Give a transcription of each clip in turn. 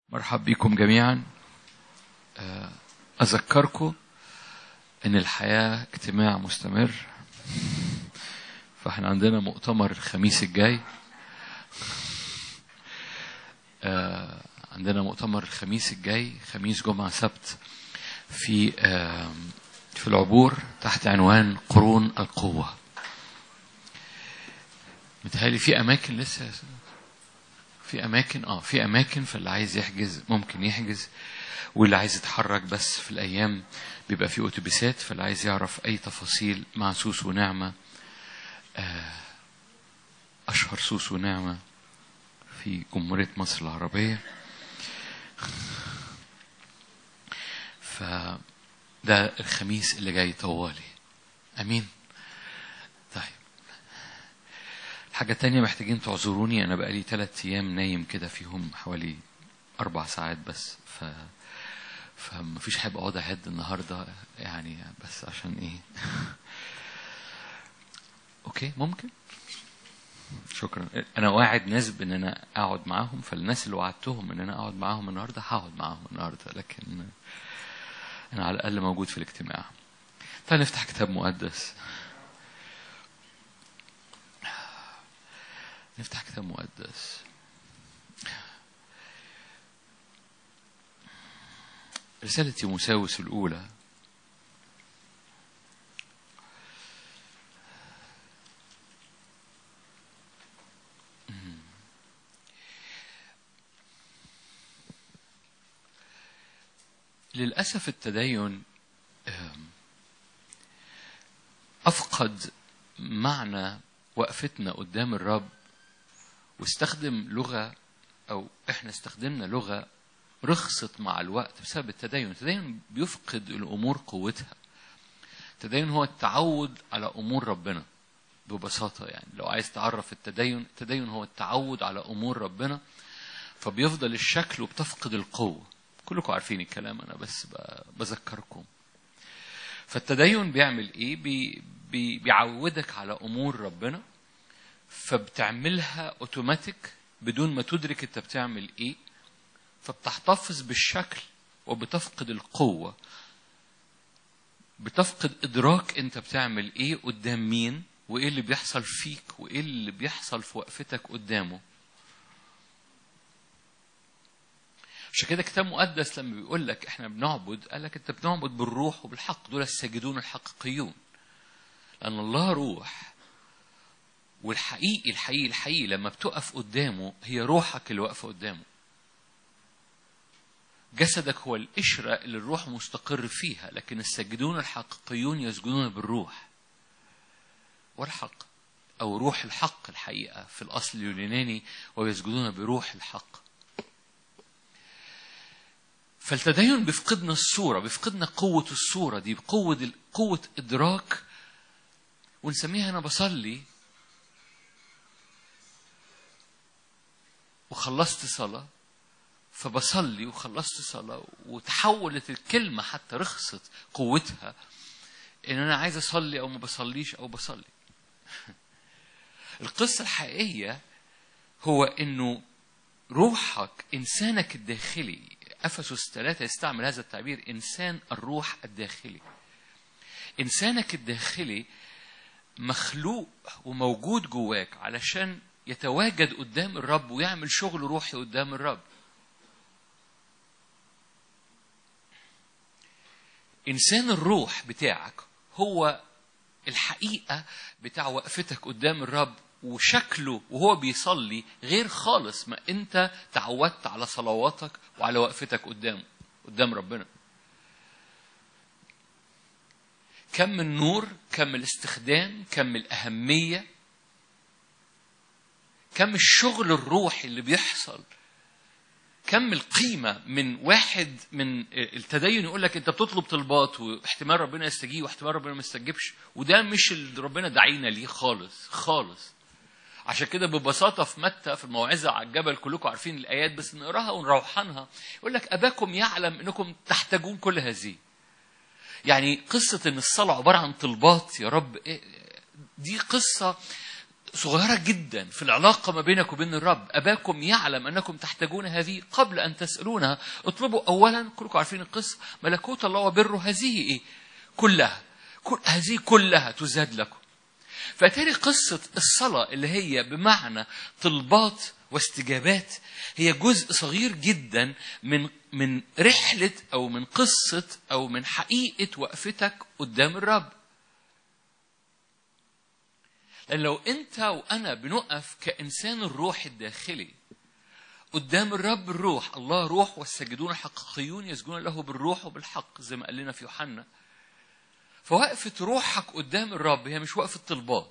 مرحب بكم جميعا أذكركم إن الحياة اجتماع مستمر فاحنا عندنا مؤتمر الخميس الجاي عندنا مؤتمر الخميس الجاي خميس جمعة سبت في في العبور تحت عنوان قرون القوة متهيألي في أماكن لسه في أماكن اه في أماكن فاللي عايز يحجز ممكن يحجز واللي عايز يتحرك بس في الأيام بيبقى في أتوبيسات فاللي عايز يعرف أي تفاصيل مع سوس ونعمة أشهر سوس ونعمة في جمهورية مصر العربية فده الخميس اللي جاي طوالي أمين طيب حاجة تانية محتاجين تعذروني أنا بقالي ثلاث أيام نايم كده فيهم حوالي أربع ساعات بس ف فمفيش حابب أقعد أهد النهاردة يعني بس عشان إيه أوكي ممكن شكرا انا واعد ناس بان انا اقعد معاهم فالناس اللي وعدتهم ان انا اقعد معاهم النهارده هقعد معاهم النهارده لكن انا على الاقل موجود في الاجتماع تعال نفتح كتاب مقدس نفتح كتاب مقدس رسالة تيموساوس الأولى للأسف التدين أفقد معنى وقفتنا قدام الرب واستخدم لغة أو إحنا استخدمنا لغة رخصت مع الوقت بسبب التدين التدين بيفقد الأمور قوتها التدين هو التعود على أمور ربنا ببساطة يعني لو عايز تعرف التدين التدين هو التعود على أمور ربنا فبيفضل الشكل وبتفقد القوة كلكم عارفين الكلام أنا بس بذكركم فالتدين بيعمل إيه بي بي بيعودك على أمور ربنا فبتعملها أوتوماتيك بدون ما تدرك أنت بتعمل إيه فبتحتفظ بالشكل وبتفقد القوة بتفقد إدراك أنت بتعمل إيه قدام مين وإيه اللي بيحصل فيك وإيه اللي بيحصل في وقفتك قدامه عشان كده كتاب مقدس لما بيقول لك احنا بنعبد قال لك انت بنعبد بالروح وبالحق دول الساجدون الحقيقيون لان الله روح والحقيقي الحقيقي الحقيقي لما بتقف قدامه هي روحك اللي واقفه قدامه جسدك هو القشرة اللي الروح مستقر فيها لكن الساجدون الحقيقيون يسجدون بالروح والحق أو روح الحق الحقيقة في الأصل اليوناني ويسجدون بروح الحق فالتدين بيفقدنا الصورة بيفقدنا قوة الصورة دي بقوة قوة إدراك ونسميها أنا بصلي وخلصت صلاة فبصلي وخلصت صلاة وتحولت الكلمة حتى رخصت قوتها إن أنا عايز أصلي أو ما بصليش أو بصلي القصة الحقيقية هو إنه روحك إنسانك الداخلي أفسس ثلاثة يستعمل هذا التعبير إنسان الروح الداخلي إنسانك الداخلي مخلوق وموجود جواك علشان يتواجد قدام الرب ويعمل شغل روحي قدام الرب إنسان الروح بتاعك هو الحقيقة بتاع وقفتك قدام الرب وشكله وهو بيصلي غير خالص ما انت تعودت على صلواتك وعلى وقفتك قدامه قدام ربنا كم النور كم الاستخدام كم الأهمية كم الشغل الروحي اللي بيحصل كم القيمة من واحد من التدين يقول لك أنت بتطلب طلبات واحتمال ربنا يستجيب واحتمال ربنا ما يستجيبش وده مش اللي ربنا دعينا ليه خالص خالص عشان كده ببساطة في متى في الموعظة على الجبل كلكم عارفين الآيات بس نقراها ونروحنها يقول لك أباكم يعلم أنكم تحتاجون كل هذه يعني قصة أن الصلاة عبارة عن طلبات يا رب دي قصة صغيرة جدا في العلاقة ما بينك وبين الرب أباكم يعلم أنكم تحتاجون هذه قبل أن تسألونها اطلبوا أولا كلكم عارفين القصة ملكوت الله وبره هذه إيه كلها كل هذه كلها تزاد لكم فأتاري قصة الصلاة اللي هي بمعنى طلبات واستجابات هي جزء صغير جدا من من رحلة أو من قصة أو من حقيقة وقفتك قدام الرب لأن لو أنت وأنا بنقف كإنسان الروح الداخلي قدام الرب الروح الله روح والساجدون الحقيقيون يسجدون له بالروح وبالحق زي ما قال لنا في يوحنا فوقفة روحك قدام الرب هي مش وقفة طلبات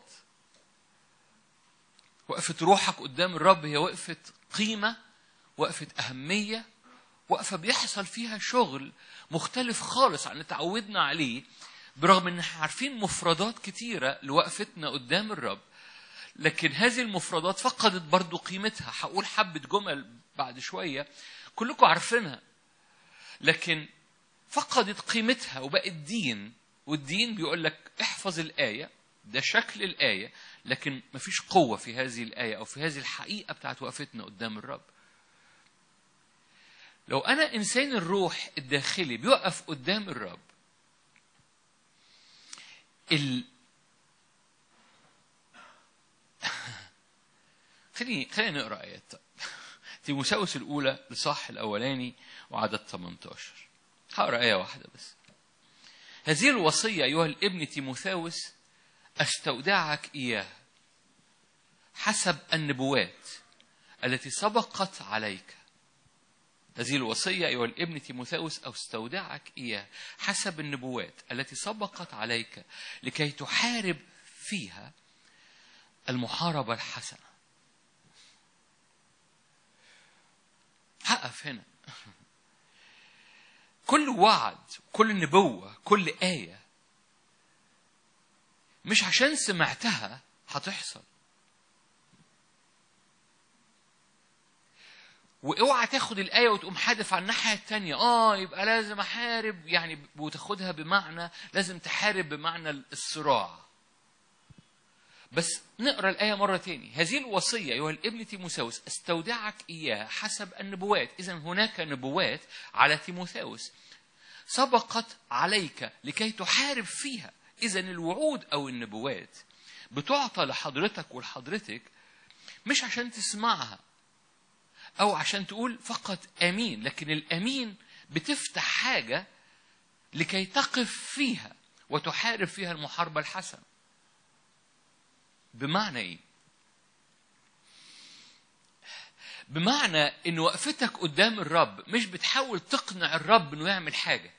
وقفة روحك قدام الرب هي وقفة قيمة وقفة أهمية وقفة بيحصل فيها شغل مختلف خالص عن اللي تعودنا عليه برغم ان احنا عارفين مفردات كتيرة لوقفتنا قدام الرب لكن هذه المفردات فقدت برضو قيمتها هقول حبة جمل بعد شوية كلكم عارفينها لكن فقدت قيمتها وبقت دين والدين بيقول لك احفظ الآية ده شكل الآية لكن مفيش قوة في هذه الآية أو في هذه الحقيقة بتاعت وقفتنا قدام الرب لو أنا إنسان الروح الداخلي بيقف قدام الرب ال... خليني خلينا نقرا ايات طيب. تيموساوس الاولى لصح الاولاني وعدد 18 هقرا ايه واحده بس هذه الوصيه ايها الابن تيموثاوس استودعك اياها حسب النبوات التي سبقت عليك هذه الوصية أيها الابن تيموثاوس أستودعك إياه حسب النبوات التي سبقت عليك لكي تحارب فيها المحاربة الحسنة هقف هنا كل وعد كل نبوة كل آية مش عشان سمعتها هتحصل واوعى تاخد الآية وتقوم حادف على الناحية التانية اه يبقى لازم احارب يعني وتاخدها بمعنى لازم تحارب بمعنى الصراع بس نقرا الآية مرة تاني هذه الوصية أيها الابن تيموثاوس استودعك إياها حسب النبوات إذا هناك نبوات على تيموثاوس سبقت عليك لكي تحارب فيها إذا الوعود أو النبوات بتعطى لحضرتك ولحضرتك مش عشان تسمعها أو عشان تقول فقط أمين لكن الأمين بتفتح حاجة لكي تقف فيها وتحارب فيها المحاربة الحسنة بمعنى إيه؟ بمعنى إن وقفتك قدام الرب مش بتحاول تقنع الرب إنه يعمل حاجة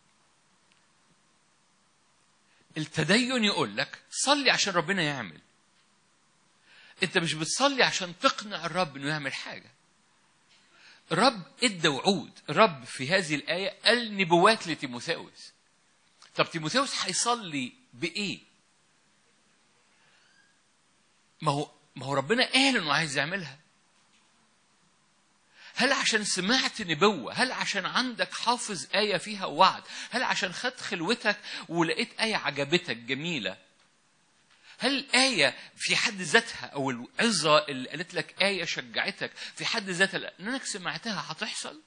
التدين يقول لك صلي عشان ربنا يعمل انت مش بتصلي عشان تقنع الرب انه يعمل حاجه الرب ادى وعود الرب في هذه الآية قال نبوات لتيموثاوس طب تيموثاوس هيصلي بإيه؟ ما هو ما هو ربنا قال إنه عايز يعملها هل عشان سمعت نبوة هل عشان عندك حافظ آية فيها وعد هل عشان خدت خلوتك ولقيت آية عجبتك جميلة هل الآية في حد ذاتها أو العظة اللي قالت لك آية شجعتك في حد ذاتها لأنك سمعتها هتحصل؟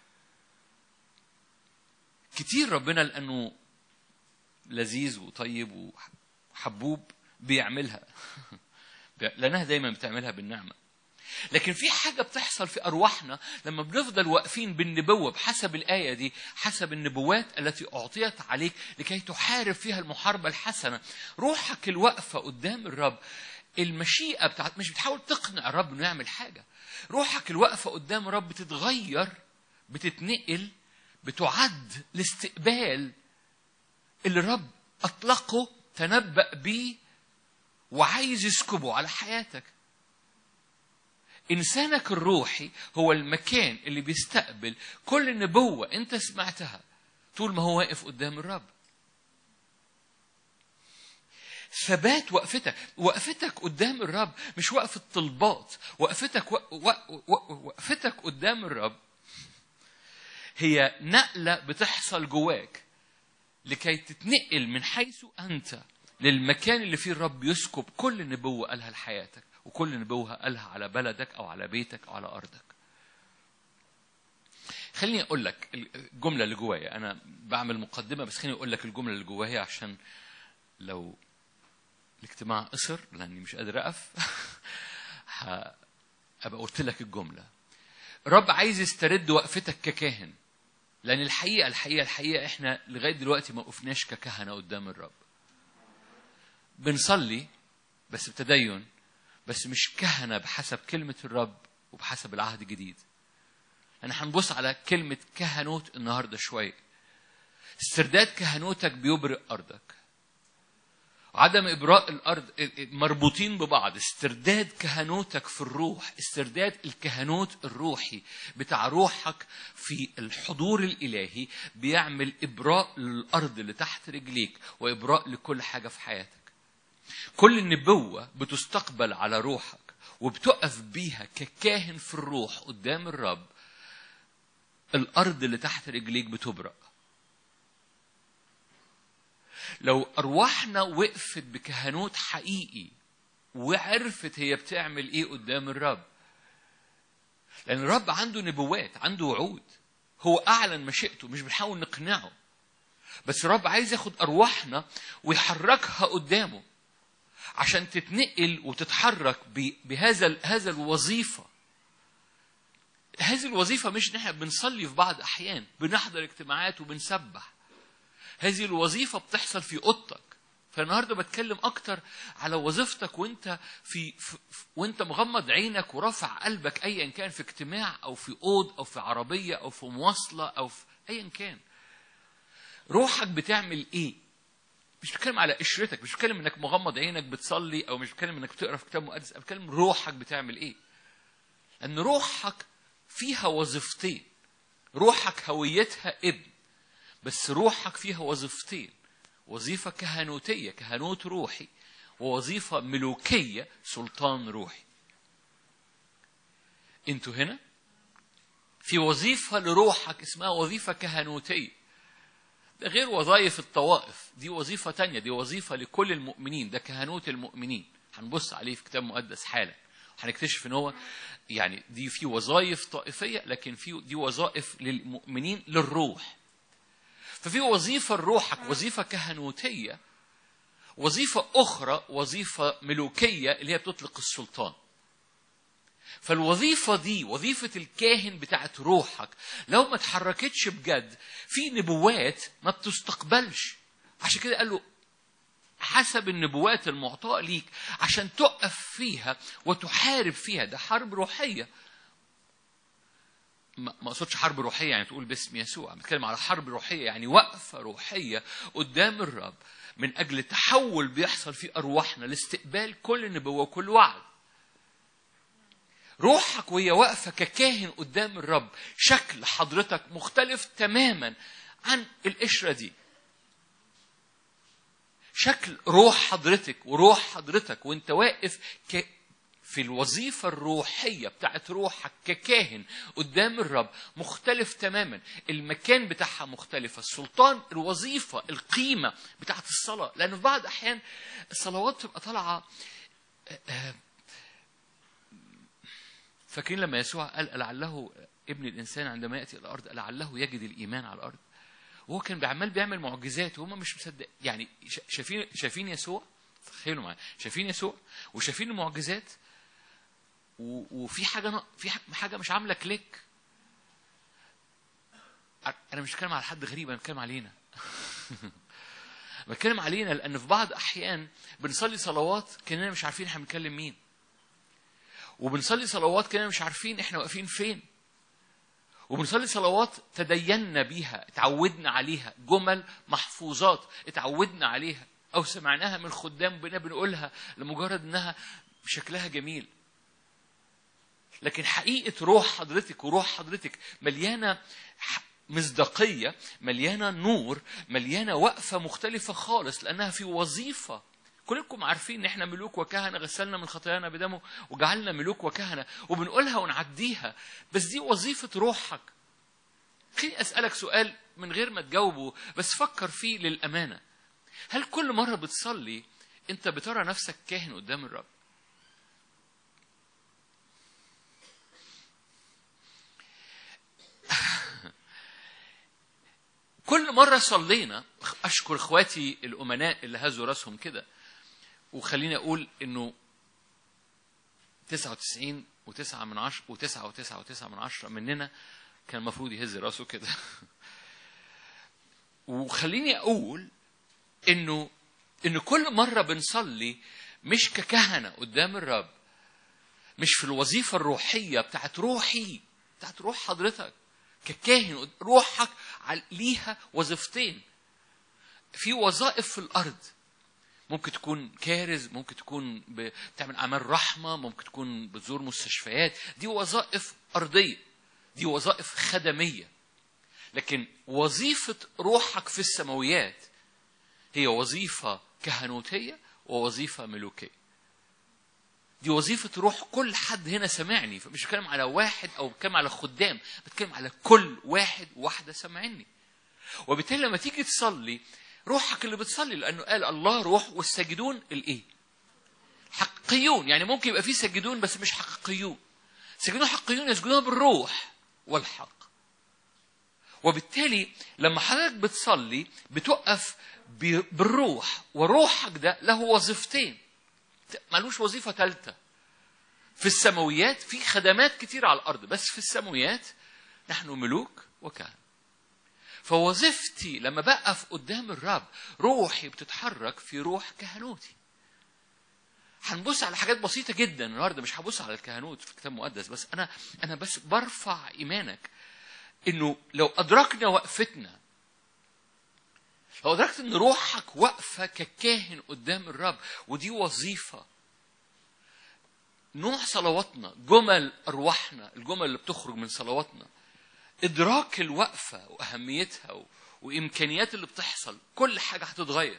كتير ربنا لأنه لذيذ وطيب وحبوب بيعملها لأنها دايما بتعملها بالنعمة لكن في حاجة بتحصل في أرواحنا لما بنفضل واقفين بالنبوة بحسب الآية دي حسب النبوات التي أعطيت عليك لكي تحارب فيها المحاربة الحسنة روحك الواقفة قدام الرب المشيئة بتاعت مش بتحاول تقنع الرب إنه يعمل حاجة روحك الواقفة قدام الرب بتتغير بتتنقل بتعد لاستقبال اللي الرب أطلقه تنبأ بيه وعايز يسكبه على حياتك إنسانك الروحي هو المكان اللي بيستقبل كل نبوة أنت سمعتها طول ما هو واقف قدام الرب ثبات وقفتك وقفتك قدام الرب مش وقفة طلبات وقفتك و... و... و... وقفتك قدام الرب هي نقلة بتحصل جواك لكي تتنقل من حيث أنت للمكان اللي فيه الرب يسكب كل نبوة قالها لحياتك وكل نبوة قالها على بلدك أو على بيتك أو على أرضك خليني أقول لك الجملة اللي جوايا أنا بعمل مقدمة بس خليني أقول لك الجملة اللي جوايا عشان لو الاجتماع قصر لأني مش قادر أقف ه- أبقى قلت لك الجملة الرب عايز يسترد وقفتك ككاهن لأن الحقيقة الحقيقة الحقيقة إحنا لغاية دلوقتي ما وقفناش ككهنة قدام الرب بنصلي بس بتدين بس مش كهنة بحسب كلمة الرب وبحسب العهد الجديد أنا هنبص على كلمة كهنوت النهاردة شوية استرداد كهنوتك بيبرئ أرضك عدم إبراء الأرض مربوطين ببعض استرداد كهنوتك في الروح استرداد الكهنوت الروحي بتاع روحك في الحضور الإلهي بيعمل إبراء للأرض اللي تحت رجليك وإبراء لكل حاجة في حياتك كل النبوة بتستقبل على روحك وبتقف بيها ككاهن في الروح قدام الرب الأرض اللي تحت رجليك بتبرأ لو أرواحنا وقفت بكهنوت حقيقي وعرفت هي بتعمل إيه قدام الرب لأن الرب عنده نبوات عنده وعود هو أعلن مشيئته مش بنحاول نقنعه بس الرب عايز ياخد أرواحنا ويحركها قدامه عشان تتنقل وتتحرك ب- بهذا ال- هذا الوظيفة هذه الوظيفة مش ان احنا بنصلي في بعض أحيان بنحضر اجتماعات وبنسبح هذه الوظيفة بتحصل في أوضتك فالنهارده بتكلم أكتر على وظيفتك وأنت في, في في- وأنت مغمض عينك ورافع قلبك أيا كان في اجتماع أو في أوض أو في عربية أو في مواصلة أو في أيا كان روحك بتعمل إيه؟ مش بتكلم على قشرتك مش بتكلم انك مغمض عينك بتصلي او مش بتكلم انك بتقرا في كتاب مقدس انا بتكلم روحك بتعمل ايه ان روحك فيها وظيفتين روحك هويتها ابن بس روحك فيها وظيفتين وظيفة كهنوتية كهنوت روحي ووظيفة ملوكية سلطان روحي انتوا هنا في وظيفة لروحك اسمها وظيفة كهنوتية ده غير وظائف الطوائف دي وظيفة تانية دي وظيفة لكل المؤمنين ده كهنوت المؤمنين هنبص عليه في كتاب مقدس حالا هنكتشف ان هو يعني دي في وظائف طائفية لكن في دي وظائف للمؤمنين للروح ففي وظيفة لروحك وظيفة كهنوتية وظيفة أخرى وظيفة ملوكية اللي هي بتطلق السلطان فالوظيفة دي وظيفة الكاهن بتاعت روحك لو ما اتحركتش بجد في نبوات ما بتستقبلش عشان كده قال له حسب النبوات المعطاة ليك عشان تقف فيها وتحارب فيها ده حرب روحية ما ما اقصدش حرب روحية يعني تقول باسم يسوع بتكلم على حرب روحية يعني وقفة روحية قدام الرب من أجل تحول بيحصل في أرواحنا لاستقبال كل نبوة وكل وعد روحك وهي واقفة ككاهن قدام الرب شكل حضرتك مختلف تماما عن القشرة دي شكل روح حضرتك وروح حضرتك وانت واقف ك... في الوظيفة الروحية بتاعت روحك ككاهن قدام الرب مختلف تماما المكان بتاعها مختلف السلطان الوظيفة القيمة بتاعت الصلاة لأنه في بعض الأحيان الصلوات تبقى طالعة آه، آه، فاكرين لما يسوع قال لعله ابن الانسان عندما ياتي الى الارض لعله يجد الايمان على الارض وهو كان بعمال بيعمل معجزات وهم مش مصدق يعني شا- شايفين شايفين يسوع تخيلوا معايا شايفين يسوع وشايفين المعجزات و- وفي حاجه نا- في ح- حاجه مش عامله كليك انا مش بتكلم على حد غريب انا بتكلم علينا بتكلم علينا لان في بعض احيان بنصلي صلوات كاننا مش عارفين احنا بنكلم مين وبنصلي صلوات كاننا مش عارفين احنا واقفين فين وبنصلي صلوات تدينا بيها اتعودنا عليها جمل محفوظات اتعودنا عليها او سمعناها من خدام بنا بنقولها لمجرد انها شكلها جميل لكن حقيقة روح حضرتك وروح حضرتك مليانة ح- مصداقية مليانة نور مليانة وقفة مختلفة خالص لأنها في وظيفة كلكم عارفين ان احنا ملوك وكهنه غسلنا من خطايانا بدمه وجعلنا ملوك وكهنه وبنقولها ونعديها بس دي وظيفه روحك خليني اسالك سؤال من غير ما تجاوبه بس فكر فيه للامانه هل كل مرة بتصلي أنت بترى نفسك كاهن قدام الرب؟ كل مرة صلينا أشكر إخواتي الأمناء اللي هزوا راسهم كده وخليني أقول إنه 99 وتسعة من عشرة وتسعة وتسعة وتسعة من عشرة مننا كان المفروض يهز راسه كده وخليني أقول إنه إن كل مرة بنصلي مش ككهنة قدام الرب مش في الوظيفة الروحية بتاعت روحي بتاعت روح حضرتك ككاهن روحك ليها وظيفتين في وظائف في الأرض ممكن تكون كارز ممكن تكون بتعمل أعمال رحمة ممكن تكون بتزور مستشفيات دي وظائف أرضية دي وظائف خدمية لكن وظيفة روحك في السماويات هي وظيفة كهنوتية ووظيفة ملوكية دي وظيفة روح كل حد هنا سمعني فمش بتكلم على واحد أو بتكلم على خدام بتكلم على كل واحد واحدة سمعني وبالتالي لما تيجي تصلي روحك اللي بتصلي لأنه قال الله روح والساجدون الإيه؟ حقيون يعني ممكن يبقى في ساجدون بس مش حقيون ساجدون حقيون يسجدون بالروح والحق وبالتالي لما حضرتك بتصلي بتقف بالروح وروحك ده له وظيفتين ملوش وظيفة ثالثة في السماويات في خدمات كتير على الأرض بس في السماويات نحن ملوك وكهنة فوظيفتي لما بقف قدام الرب روحي بتتحرك في روح كهنوتي هنبص على حاجات بسيطة جدا النهاردة مش هبص على الكهنوت في الكتاب المقدس بس أنا أنا بس برفع إيمانك إنه لو أدركنا وقفتنا لو أدركت إن روحك واقفة ككاهن قدام الرب ودي وظيفة نوع صلواتنا جمل أرواحنا الجمل اللي بتخرج من صلواتنا إدراك الوقفة وأهميتها وإمكانيات اللي بتحصل كل حاجة هتتغير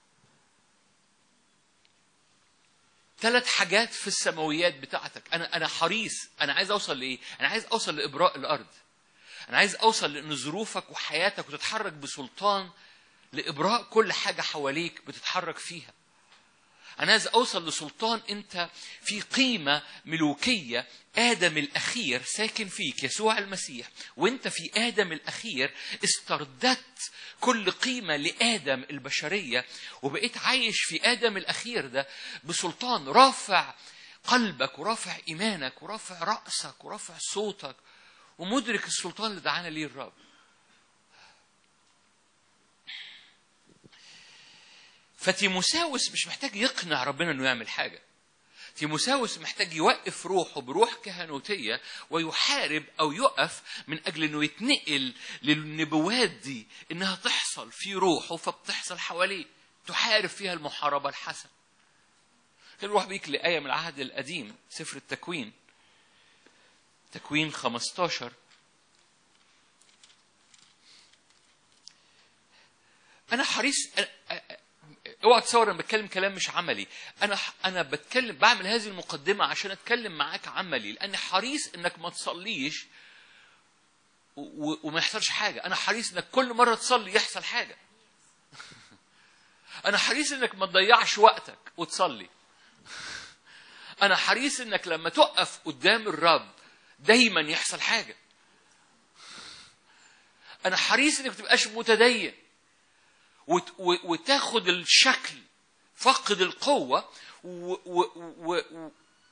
ثلاث حاجات في السماويات بتاعتك انا انا حريص انا عايز اوصل لايه انا عايز اوصل لابراء الارض انا عايز اوصل لان ظروفك وحياتك وتتحرك بسلطان لابراء كل حاجه حواليك بتتحرك فيها أنا عايز أوصل لسلطان أنت في قيمة ملوكية آدم الأخير ساكن فيك يسوع المسيح وأنت في آدم الأخير استرددت كل قيمة لآدم البشرية وبقيت عايش في آدم الأخير ده بسلطان رافع قلبك ورافع إيمانك ورافع رأسك ورافع صوتك ومدرك السلطان اللي دعانا ليه الرب فتيموساوس مش محتاج يقنع ربنا انه يعمل حاجه تيموساوس محتاج يوقف روحه بروح كهنوتية ويحارب أو يقف من أجل أنه يتنقل للنبوات دي إنها تحصل في روحه فبتحصل حواليه تحارب فيها المحاربة الحسنة كان نروح بيك لآية من العهد القديم سفر التكوين تكوين 15 أنا حريص اوعى تصور انا بتكلم كلام مش عملي انا انا بتكلم بعمل هذه المقدمه عشان اتكلم معاك عملي لاني حريص انك ما تصليش وما يحصلش حاجه انا حريص انك كل مره تصلي يحصل حاجه انا حريص انك ما تضيعش وقتك وتصلي انا حريص انك لما تقف قدام الرب دايما يحصل حاجه انا حريص انك ما تبقاش متدين وتاخد الشكل فقد القوة و و و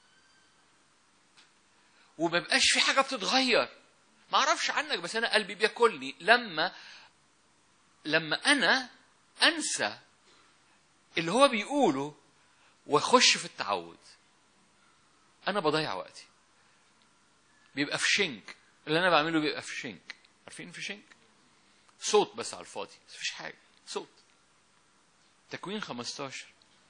وما بقاش في حاجة بتتغير ما اعرفش عنك بس انا قلبي بياكلني لما لما انا انسى اللي هو بيقوله واخش في التعود انا بضيع وقتي بيبقى في شنك اللي انا بعمله بيبقى في شنك عارفين في شنك صوت بس على الفاضي مفيش حاجه صوت تكوين 15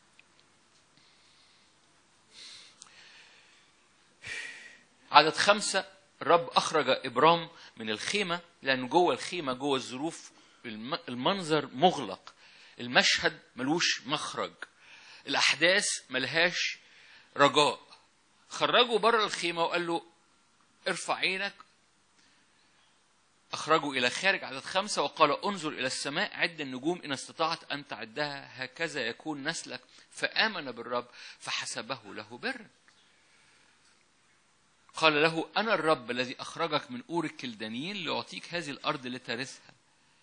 عدد خمسة الرب أخرج إبرام من الخيمة لأنه جوه الخيمة جوه الظروف المنظر مغلق المشهد ملوش مخرج الأحداث ملهاش رجاء خرجه بره الخيمة وقال له ارفع عينك أخرجوا إلى خارج عدد خمسة وقال انظر إلى السماء عد النجوم إن استطعت أن تعدها هكذا يكون نسلك فآمن بالرب فحسبه له برا قال له أنا الرب الذي أخرجك من أور الكلدانيين لأعطيك هذه الأرض لترثها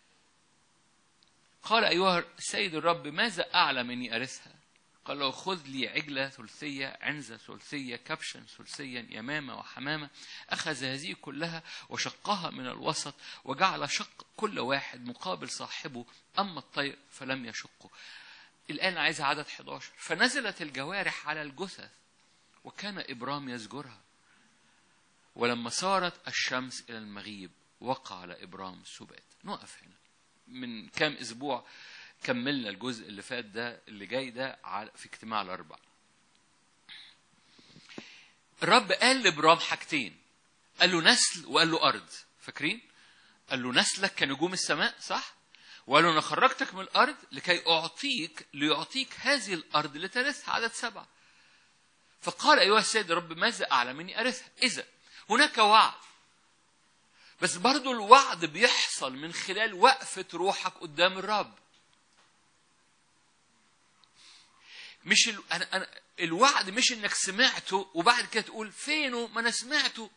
قال أيها السيد الرب ماذا أعلم إني أرثها قال له خذ لي عجلة ثلثية عنزة ثلثية كبشا ثلثيا يمامة وحمامة أخذ هذه كلها وشقها من الوسط وجعل شق كل واحد مقابل صاحبه أما الطير فلم يشقه الآن عايز عدد 11 فنزلت الجوارح على الجثث وكان إبرام يزجرها ولما صارت الشمس إلى المغيب وقع على إبرام سبات نقف هنا من كام أسبوع كملنا الجزء اللي فات ده اللي جاي ده على- في اجتماع الأربع الرب قال لإبرام حاجتين قال له نسل وقال له أرض فاكرين؟ قال له نسلك كنجوم السماء صح؟ وقال له أنا خرجتك من الأرض لكي أعطيك ليعطيك هذه الأرض لترثها عدد سبعة فقال أيها السيد رب ماذا أعلم إني أرثها إذا هناك وعد بس برضو الوعد بيحصل من خلال وقفة روحك قدام الرب مش ال... أنا... أنا... الوعد مش انك سمعته وبعد كده تقول فينه ما انا سمعته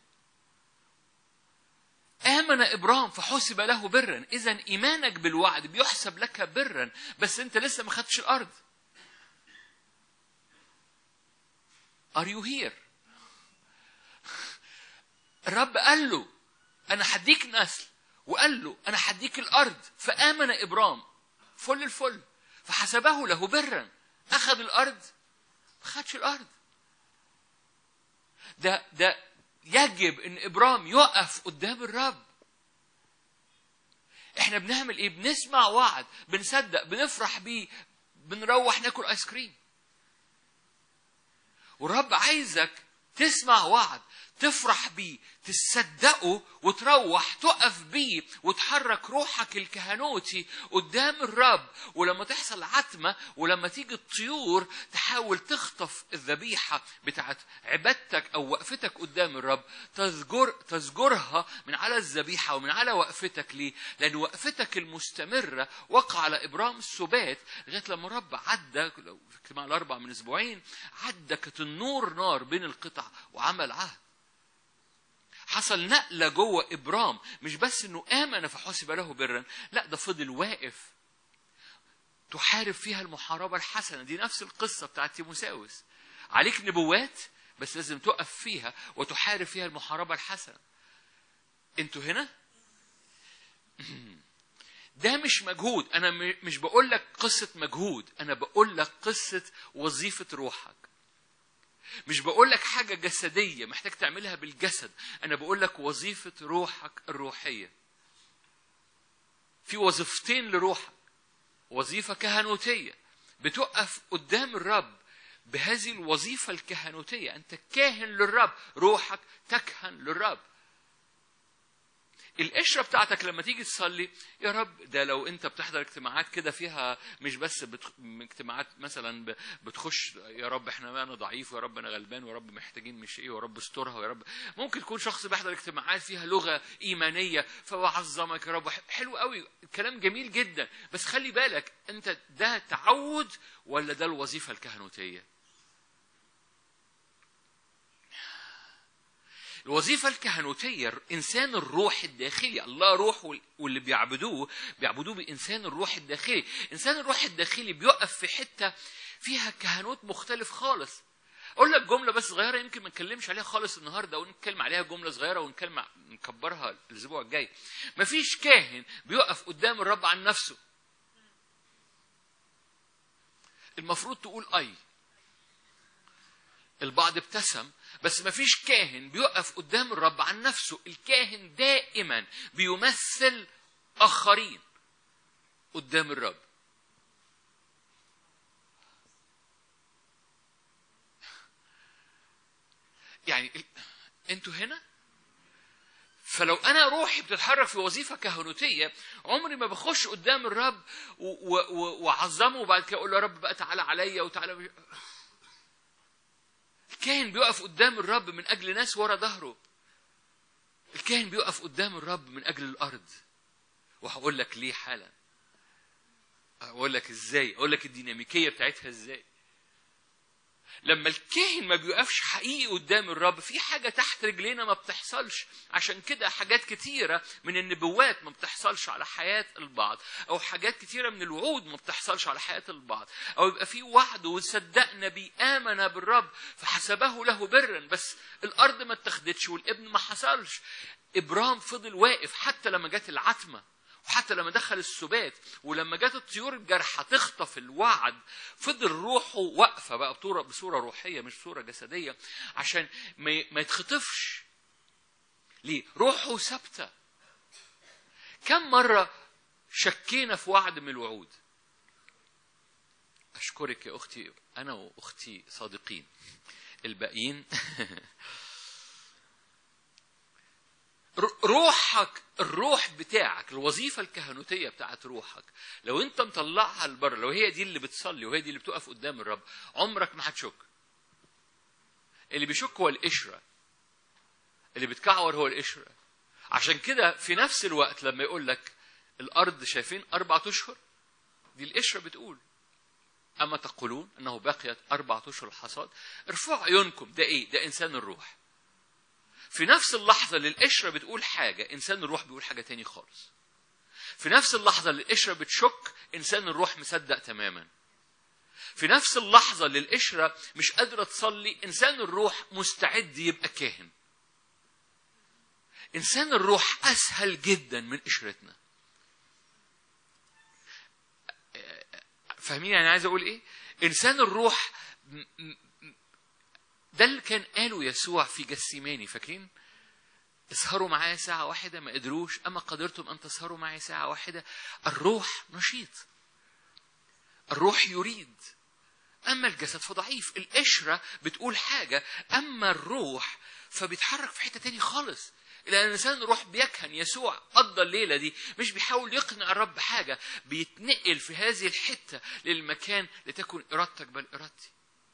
آمن إبرام فحسب له برا إذا إيمانك بالوعد بيحسب لك برا بس أنت لسه ما خدتش الأرض Are you here؟ الرب قال له أنا هديك نسل وقال له أنا هديك الأرض فآمن إبرام فل الفل فحسبه له برا أخذ الأرض ما خدش الأرض ده ده يجب ان ابرام يقف قدام الرب احنا بنعمل ايه بنسمع وعد بنصدق بنفرح بيه بنروح ناكل ايس كريم والرب عايزك تسمع وعد تفرح بيه تصدقه وتروح تقف بيه وتحرك روحك الكهنوتي قدام الرب ولما تحصل عتمة ولما تيجي الطيور تحاول تخطف الذبيحة بتاعت عبادتك أو وقفتك قدام الرب تزجر تزجرها من على الذبيحة ومن على وقفتك ليه؟ لأن وقفتك المستمرة وقع على إبرام السبات لغاية لما الرب عدى في اجتماع الأربع من أسبوعين عدى كانت النور نار بين القطع وعمل عهد حصل نقلة جوه إبرام مش بس إنه آمن فحسب له برا لا ده فضل واقف تحارب فيها المحاربة الحسنة دي نفس القصة بتاعت تيموساوس عليك نبوات بس لازم تقف فيها وتحارب فيها المحاربة الحسنة انتوا هنا ده مش مجهود انا م- مش بقول لك قصة مجهود انا بقول لك قصة وظيفة روحك مش بقول لك حاجة جسدية محتاج تعملها بالجسد أنا بقول لك وظيفة روحك الروحية في وظيفتين لروحك وظيفة كهنوتية بتقف قدام الرب بهذه الوظيفة الكهنوتية أنت كاهن للرب روحك تكهن للرب القشره بتاعتك لما تيجي تصلي يا رب ده لو انت بتحضر اجتماعات كده فيها مش بس بتخ... اجتماعات مثلا ب... بتخش يا رب احنا انا ضعيف ويا رب انا غلبان ويا رب محتاجين مش ايه ويا رب استرها ويا رب ممكن تكون شخص بيحضر اجتماعات فيها لغه ايمانيه فبعظمك يا رب حلو قوي الكلام جميل جدا بس خلي بالك انت ده تعود ولا ده الوظيفه الكهنوتيه الوظيفة الكهنوتية الإنسان الروح الداخلي الله روح وال- واللي بيعبدوه بيعبدوه بإنسان الروح الداخلي إنسان الروح الداخلي بيقف في حتة فيها كهنوت مختلف خالص أقول لك جملة بس صغيرة يمكن ما نتكلمش عليها خالص النهاردة ونتكلم عليها جملة صغيرة ونتكلم نكبرها الأسبوع الجاي مفيش كاهن بيقف قدام الرب عن نفسه المفروض تقول أي البعض ابتسم بس ما فيش كاهن بيقف قدام الرب عن نفسه الكاهن دائما بيمثل آخرين قدام الرب يعني ال- انتوا هنا فلو انا روحي بتتحرك في وظيفه كهنوتيه عمري ما بخش قدام الرب و- و- و- واعظمه وبعد كده اقول له يا رب بقى تعالى عليا وتعالى الكاهن بيقف قدام الرب من اجل ناس ورا ظهره الكاهن بيقف قدام الرب من اجل الارض وهقول لك ليه حالا اقول لك ازاي اقول لك الديناميكيه بتاعتها ازاي لما الكاهن ما بيوقفش حقيقي قدام الرب في حاجه تحت رجلينا ما بتحصلش عشان كده حاجات كتيره من النبوات ما بتحصلش على حياه البعض او حاجات كتيره من الوعود ما بتحصلش على حياه البعض او يبقى في وعد وصدقنا بيه امن بالرب فحسبه له برا بس الارض ما اتخذتش والابن ما حصلش ابرام فضل واقف حتى لما جت العتمه وحتى لما دخل السبات ولما جت الطيور الجارحة تخطف الوعد فضل روحه واقفة بقى بصورة, بصورة روحية مش صورة جسدية عشان ما ما يتخطفش ليه؟ روحه ثابتة كم مرة شكينا في وعد من الوعود أشكرك يا أختي أنا وأختي صادقين الباقيين روحك الروح بتاعك الوظيفة الكهنوتية بتاعت روحك لو انت مطلعها لبره لو هي دي اللي بتصلي وهي دي اللي بتقف قدام الرب عمرك ما هتشك اللي بيشك هو القشرة اللي بتكعور هو القشرة عشان كده في نفس الوقت لما يقول لك الأرض شايفين أربعة أشهر دي القشرة بتقول أما تقولون أنه بقيت أربعة أشهر الحصاد ارفعوا عيونكم ده إيه؟ ده إنسان الروح في نفس اللحظة اللي القشرة بتقول حاجة إنسان الروح بيقول حاجة تاني خالص في نفس اللحظة اللي القشرة بتشك إنسان الروح مصدق تماما في نفس اللحظة اللي القشرة مش قادرة تصلي إنسان الروح مستعد يبقى كاهن إنسان الروح أسهل جدا من قشرتنا فاهمين يعني عايز أقول إيه؟ إنسان الروح ده اللي كان قاله يسوع في جسيماني فاكرين؟ اسهروا معايا ساعة واحدة ما قدروش أما قدرتم أن تسهروا معايا ساعة واحدة الروح نشيط الروح يريد أما الجسد فضعيف القشرة بتقول حاجة أما الروح فبيتحرك في حتة تاني خالص لأن الإنسان الروح بيكهن يسوع قضى الليلة دي مش بيحاول يقنع الرب حاجة بيتنقل في هذه الحتة للمكان لتكن إرادتك بل إرادتي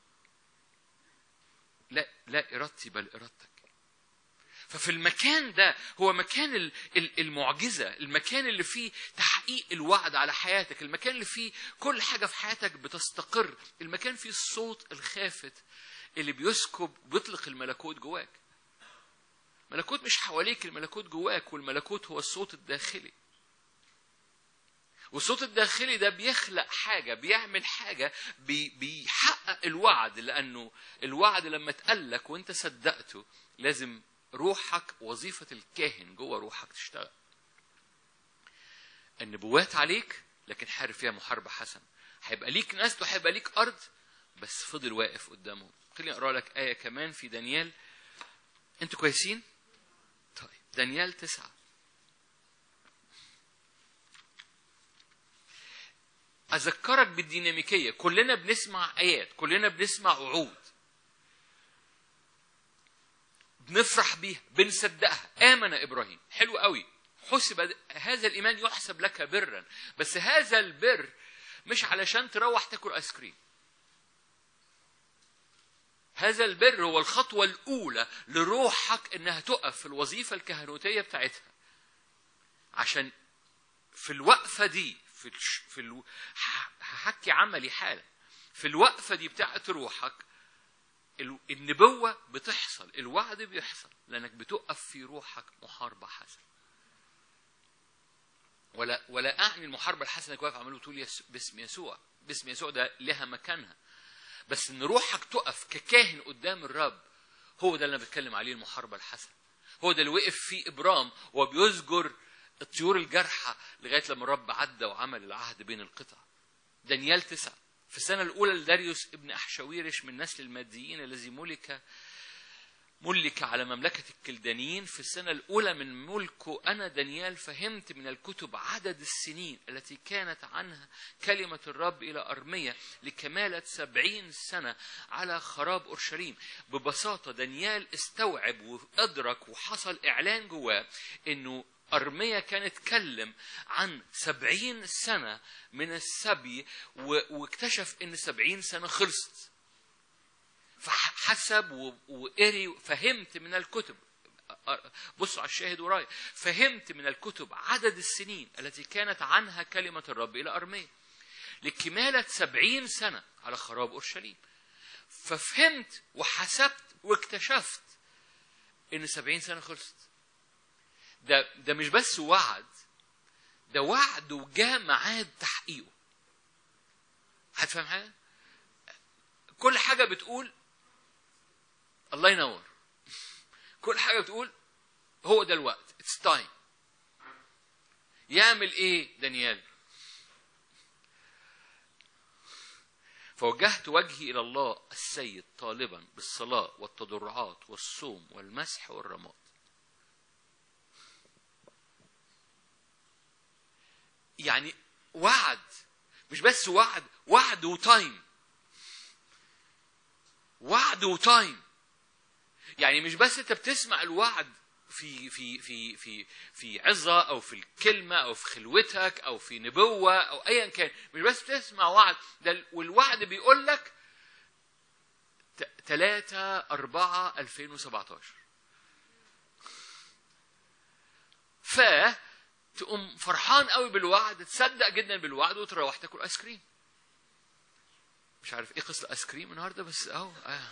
لا لا إرادتي بل إرادتك ففي المكان ده هو مكان المعجزة المكان اللي فيه تحقيق الوعد على حياتك المكان اللي فيه كل حاجة في حياتك بتستقر المكان فيه الصوت الخافت اللي بيسكب وبيطلق الملكوت جواك ملكوت مش حواليك الملكوت جواك والملكوت هو الصوت الداخلي والصوت الداخلي ده بيخلق حاجه بيعمل حاجه بي بيحقق الوعد لانه الوعد لما اتقلك وانت صدقته لازم روحك وظيفه الكاهن جوه روحك تشتغل النبوات عليك لكن حارب فيها محاربه حسنه هيبقى ليك ناس وهيبقى ليك ارض بس فضل واقف قدامهم خليني اقرا لك ايه كمان في دانيال انتوا كويسين طيب دانيال تسعه أذكرك بالديناميكية كلنا بنسمع آيات كلنا بنسمع وعود بنفرح بيها بنصدقها آمن إبراهيم حلو قوي حسب هذا الإيمان يحسب لك برا بس هذا البر مش علشان تروح تاكل آيس كريم هذا البر هو الخطوة الأولى لروحك إنها تقف في الوظيفة الكهنوتية بتاعتها عشان في الوقفة دي في الش... في ال... هحكي عملي حالا في الوقفه دي بتاعت روحك ال... النبوه بتحصل الوعد بيحصل لانك بتقف في روحك محاربه حسنه ولا ولا اعني المحاربه الحسنه انك واقف عمال وتقول يس... باسم يسوع باسم يسوع ده لها مكانها بس ان روحك تقف ككاهن قدام الرب هو ده اللي انا بتكلم عليه المحاربه الحسنه هو ده اللي وقف فيه ابرام وبيذكر الطيور الجارحة لغاية لما الرب عدى وعمل العهد بين القطع دانيال تسعة في السنة الأولى لداريوس ابن أحشاويرش من نسل الماديين الذي ملك ملك على مملكة الكلدانيين في السنة الأولى من ملكه أنا دانيال فهمت من الكتب عدد السنين التي كانت عنها كلمة الرب إلى أرمية لكمالة سبعين سنة على خراب أورشليم ببساطة دانيال استوعب وأدرك وحصل إعلان جواه إنه أرميا كان اتكلم عن سبعين سنة من السبي واكتشف ان سبعين سنة خلصت فحسب وقري فهمت من الكتب بصوا على الشاهد ورايا فهمت من الكتب عدد السنين التي كانت عنها كلمة الرب إلى أرمية لكمالة سبعين سنة على خراب أورشليم ففهمت وحسبت واكتشفت إن سبعين سنة خلصت ده ده مش بس وعد ده وعد وجاء ميعاد تحقيقه هتفهم حاجة؟ كل حاجة بتقول الله ينور كل حاجة بتقول هو ده الوقت اتس تايم يعمل ايه دانيال فوجهت وجهي الى الله السيد طالبا بالصلاه والتضرعات والصوم والمسح والرماد يعني وعد مش بس وعد وعد وتايم وعد وتايم يعني مش بس انت بتسمع الوعد في في في في في عظه او في الكلمه او في خلوتك او في نبوه او ايا كان مش بس بتسمع وعد ده والوعد بيقول لك 3 4 2017 ف تقوم فرحان قوي بالوعد تصدق جدا بالوعد وتروح تاكل ايس كريم مش عارف ايه قصه ايس كريم النهارده بس اهو آه.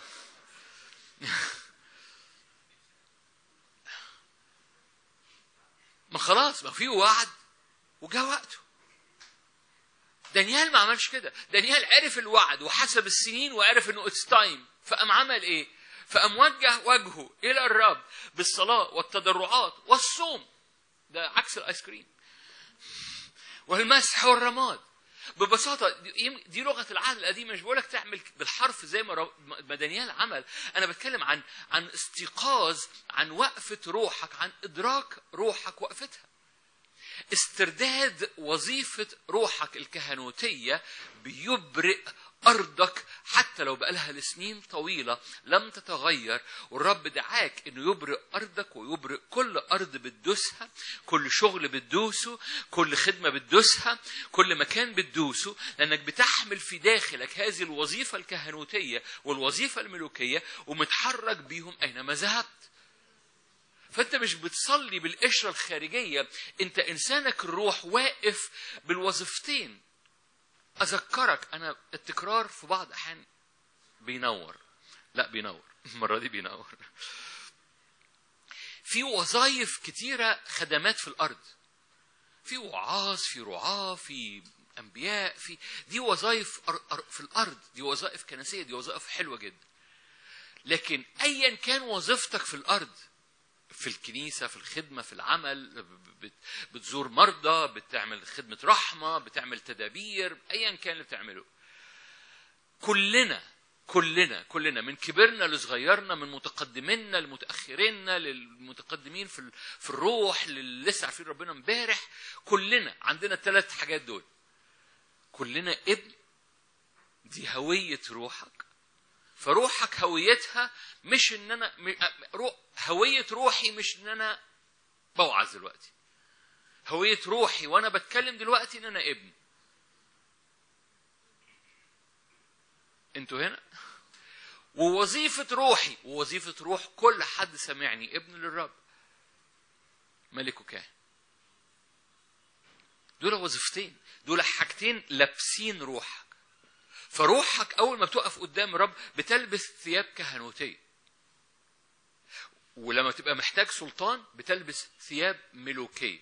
ما خلاص ما في وعد وجاء وقته دانيال ما عملش كده دانيال عرف الوعد وحسب السنين وعرف انه اتس تايم فقام عمل ايه فقام وجه وجهه الى الرب بالصلاه والتضرعات والصوم ده عكس الايس كريم والمسح والرماد ببساطة دي, دي لغة العهد القديم مش بقولك تعمل بالحرف زي ما ما دانيال عمل أنا بتكلم عن عن استيقاظ عن وقفة روحك عن إدراك روحك وقفتها استرداد وظيفة روحك الكهنوتية بيبرئ أرضك حتى لو بقالها لسنين طويلة لم تتغير والرب دعاك إنه يبرئ أرضك ويبرئ كل أرض بتدوسها كل شغل بتدوسه كل خدمة بتدوسها كل مكان بتدوسه لأنك بتحمل في داخلك هذه الوظيفة الكهنوتية والوظيفة الملوكية ومتحرك بيهم أينما ذهبت فانت مش بتصلي بالقشره الخارجيه انت انسانك الروح واقف بالوظيفتين اذكرك انا التكرار في بعض احيان بينور لا بينور المره دي بينور في وظائف كتيره خدمات في الارض في وعاظ في رعاه في انبياء في دي وظائف في الارض دي وظائف كنسيه دي وظائف حلوه جدا لكن ايا كان وظيفتك في الارض في الكنيسة في الخدمة في العمل بتزور مرضى بتعمل خدمة رحمة بتعمل تدابير أيا كان اللي بتعمله كلنا كلنا كلنا من كبرنا لصغيرنا من متقدمينا لمتاخرينا للمتقدمين في في الروح للي لسه عارفين ربنا امبارح كلنا عندنا الثلاث حاجات دول كلنا ابن دي هويه روحك فروحك هويتها مش ان انا هويه روحي مش ان انا بوعظ دلوقتي هويه روحي وانا بتكلم دلوقتي ان انا ابن انتوا هنا ووظيفة روحي ووظيفة روح كل حد سمعني ابن للرب ملك وكاهن دول وظيفتين دول حاجتين لابسين روحك فروحك أول ما بتقف قدام الرب بتلبس ثياب كهنوتية ولما تبقى محتاج سلطان بتلبس ثياب ملوكية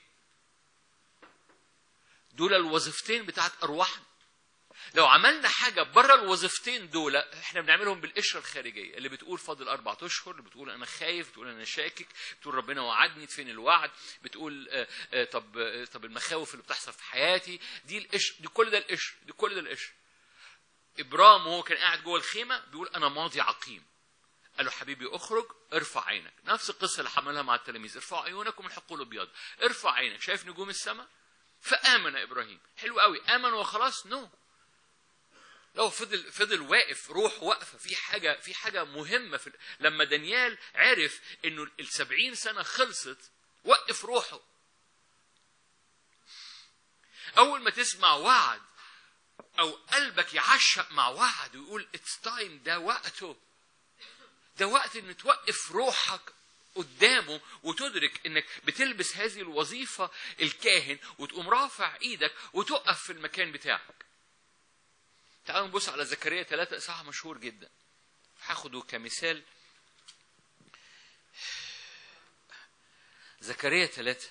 دول الوظيفتين بتاعت أرواحنا لو عملنا حاجة بره الوظيفتين دول احنا بنعملهم بالقشرة الخارجية اللي بتقول فاضل أربعة أشهر اللي بتقول أنا خايف بتقول أنا شاكك بتقول ربنا وعدني فين الوعد بتقول آه آه طب آه طب المخاوف اللي بتحصل في حياتي دي القشر دي كل ده القشر دي كل ده القشر إبرام وهو كان قاعد جوه الخيمة بيقول أنا ماضي عقيم قال له حبيبي اخرج ارفع عينك نفس القصة اللي حملها مع التلاميذ ارفعوا عيونكم الحقول الابيض ارفع عينك شايف نجوم السماء فآمن إبراهيم حلو قوي آمن وخلاص نو no. لو فضل فضل واقف روح واقفه في حاجه في حاجه مهمه في لما دانيال عرف انه السبعين سنه خلصت وقف روحه اول ما تسمع وعد او قلبك يعشق مع وعد ويقول اتس تايم ده وقته ده وقت ان توقف روحك قدامه وتدرك انك بتلبس هذه الوظيفة الكاهن وتقوم رافع ايدك وتقف في المكان بتاعك تعالوا نبص على زكريا ثلاثة إصحاح مشهور جدا هاخده كمثال زكريا ثلاثة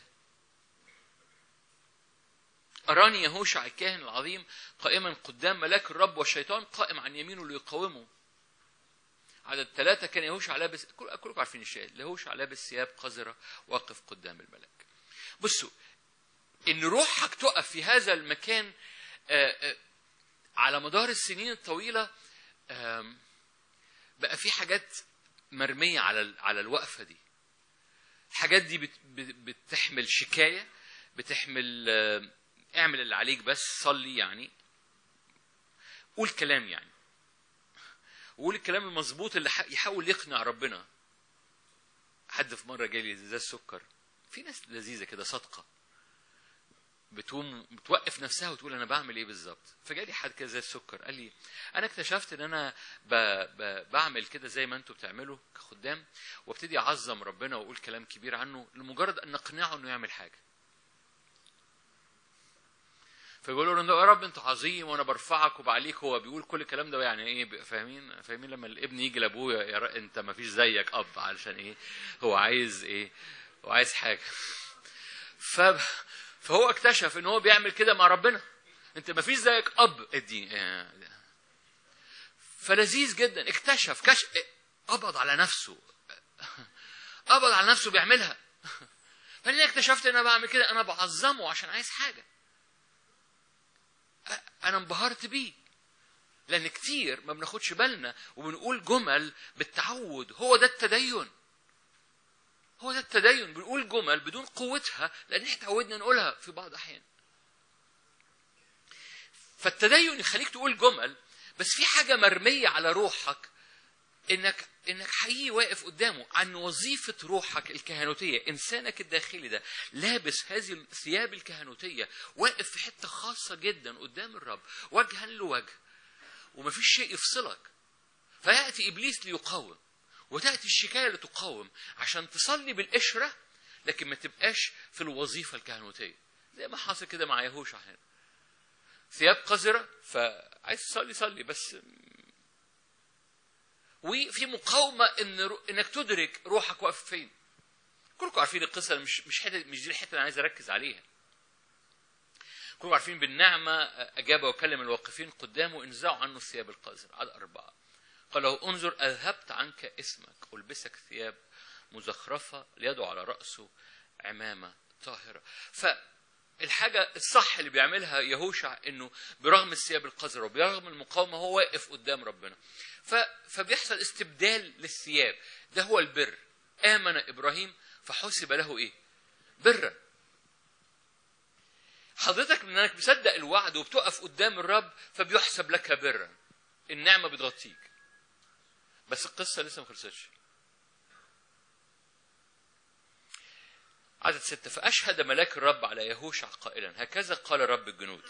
أراني يهوشع الكاهن العظيم قائما قدام ملاك الرب والشيطان قائم عن يمينه ليقاومه عدد ثلاثة كان يهوشع لابس كل- كلكم عارفين الشيء يهوشع لابس ثياب قذرة واقف قدام الملك بصوا إن روحك تقف في هذا المكان آه، آه، على مدار السنين الطويلة آم، بقى في حاجات مرمية على ال- على الوقفة دي الحاجات دي بت- بت- بتحمل شكاية بتحمل آه، اعمل اللي عليك بس صلي يعني قول كلام يعني وقول الكلام المظبوط اللي ح- يحاول يقنع ربنا حد في مرة جالي زي السكر في ناس لذيذة كده صادقة بتقوم بتوقف نفسها وتقول انا بعمل ايه بالظبط فجالي حد كده زي السكر قال لي انا اكتشفت ان انا ب... ب... بعمل كده زي ما انتوا بتعملوا كخدام وابتدي اعظم ربنا واقول كلام كبير عنه لمجرد ان اقنعه انه يعمل حاجه فيقولوا له يا رب انت عظيم وانا برفعك وبعليك هو بيقول كل الكلام ده يعني ايه فاهمين فاهمين لما الابن يجي لابوه يا ر- انت ما فيش زيك اب علشان ايه هو عايز ايه هو عايز حاجه ف فهو اكتشف ان هو بيعمل كده مع ربنا انت ما فيش زيك اب اديني آه. فلذيذ جدا اكتشف كش قبض على نفسه قبض على نفسه بيعملها فاني اكتشفت ان انا بعمل كده انا بعظمه عشان عايز حاجه انا انبهرت بيه لان كتير ما بناخدش بالنا وبنقول جمل بالتعود هو ده التدين هو ده التدين بنقول جمل بدون قوتها لان احنا اتعودنا نقولها في بعض الاحيان فالتدين يخليك تقول جمل بس في حاجه مرميه على روحك انك انك حقيقي واقف قدامه عن وظيفه روحك الكهنوتيه انسانك الداخلي ده لابس هذه الثياب الكهنوتيه واقف في حته خاصه جدا قدام الرب وجها لوجه ومفيش شيء يفصلك فياتي ابليس ليقاوم وتاتي الشكايه لتقاوم عشان تصلي بالقشره لكن ما تبقاش في الوظيفه الكهنوتيه زي ما حاصل كده مع يهوشع هنا ثياب قذره فعايز تصلي صلي بس وفي مقاومه ان رو... انك تدرك روحك واقف فين كلكم عارفين القصه مش مش حته مش دي الحته اللي انا عايز اركز عليها كلكم عارفين بالنعمه اجاب وكلم الواقفين قدامه انزعوا عنه الثياب القذره على اربعه قال له انظر اذهبت عنك اسمك البسك ثياب مزخرفه ليدعو على راسه عمامه طاهره فالحاجه الصح اللي بيعملها يهوشع انه برغم الثياب القذره وبرغم المقاومه هو واقف قدام ربنا ف... فبيحصل استبدال للثياب ده هو البر امن ابراهيم فحسب له ايه برا حضرتك من انك مصدق الوعد وبتقف قدام الرب فبيحسب لك برا النعمه بتغطيك بس القصه لسه ما خلصتش عدد ستة فأشهد ملاك الرب على يهوشع قائلا هكذا قال رب الجنود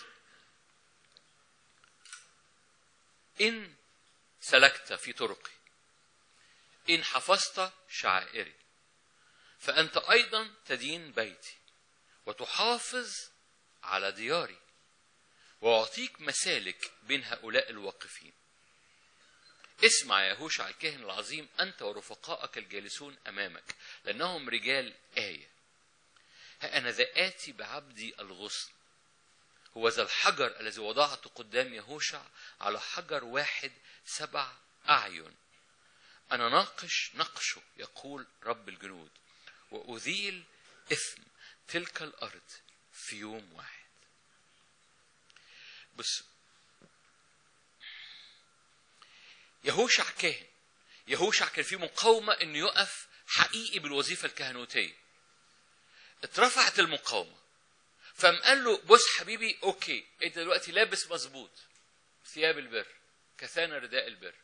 إن سلكت في طرقي إن حفظت شعائري فأنت أيضا تدين بيتي وتحافظ على دياري وأعطيك مسالك بين هؤلاء الواقفين اسمع يا هوشع الكاهن العظيم أنت ورفقائك الجالسون أمامك لأنهم رجال آية ها أنا ذا آتي بعبدي الغصن هو ذا الحجر الذي وضعته قدام يهوشع على حجر واحد سبع أعين أنا ناقش نقشه يقول رب الجنود وأذيل إثم تلك الأرض في يوم واحد بص يهوشع كاهن يهوشع كان في مقاومة إنه يقف حقيقي بالوظيفة الكهنوتية اترفعت المقاومة فقام قال له بص حبيبي اوكي انت دلوقتي لابس مظبوط ثياب البر كثان رداء البر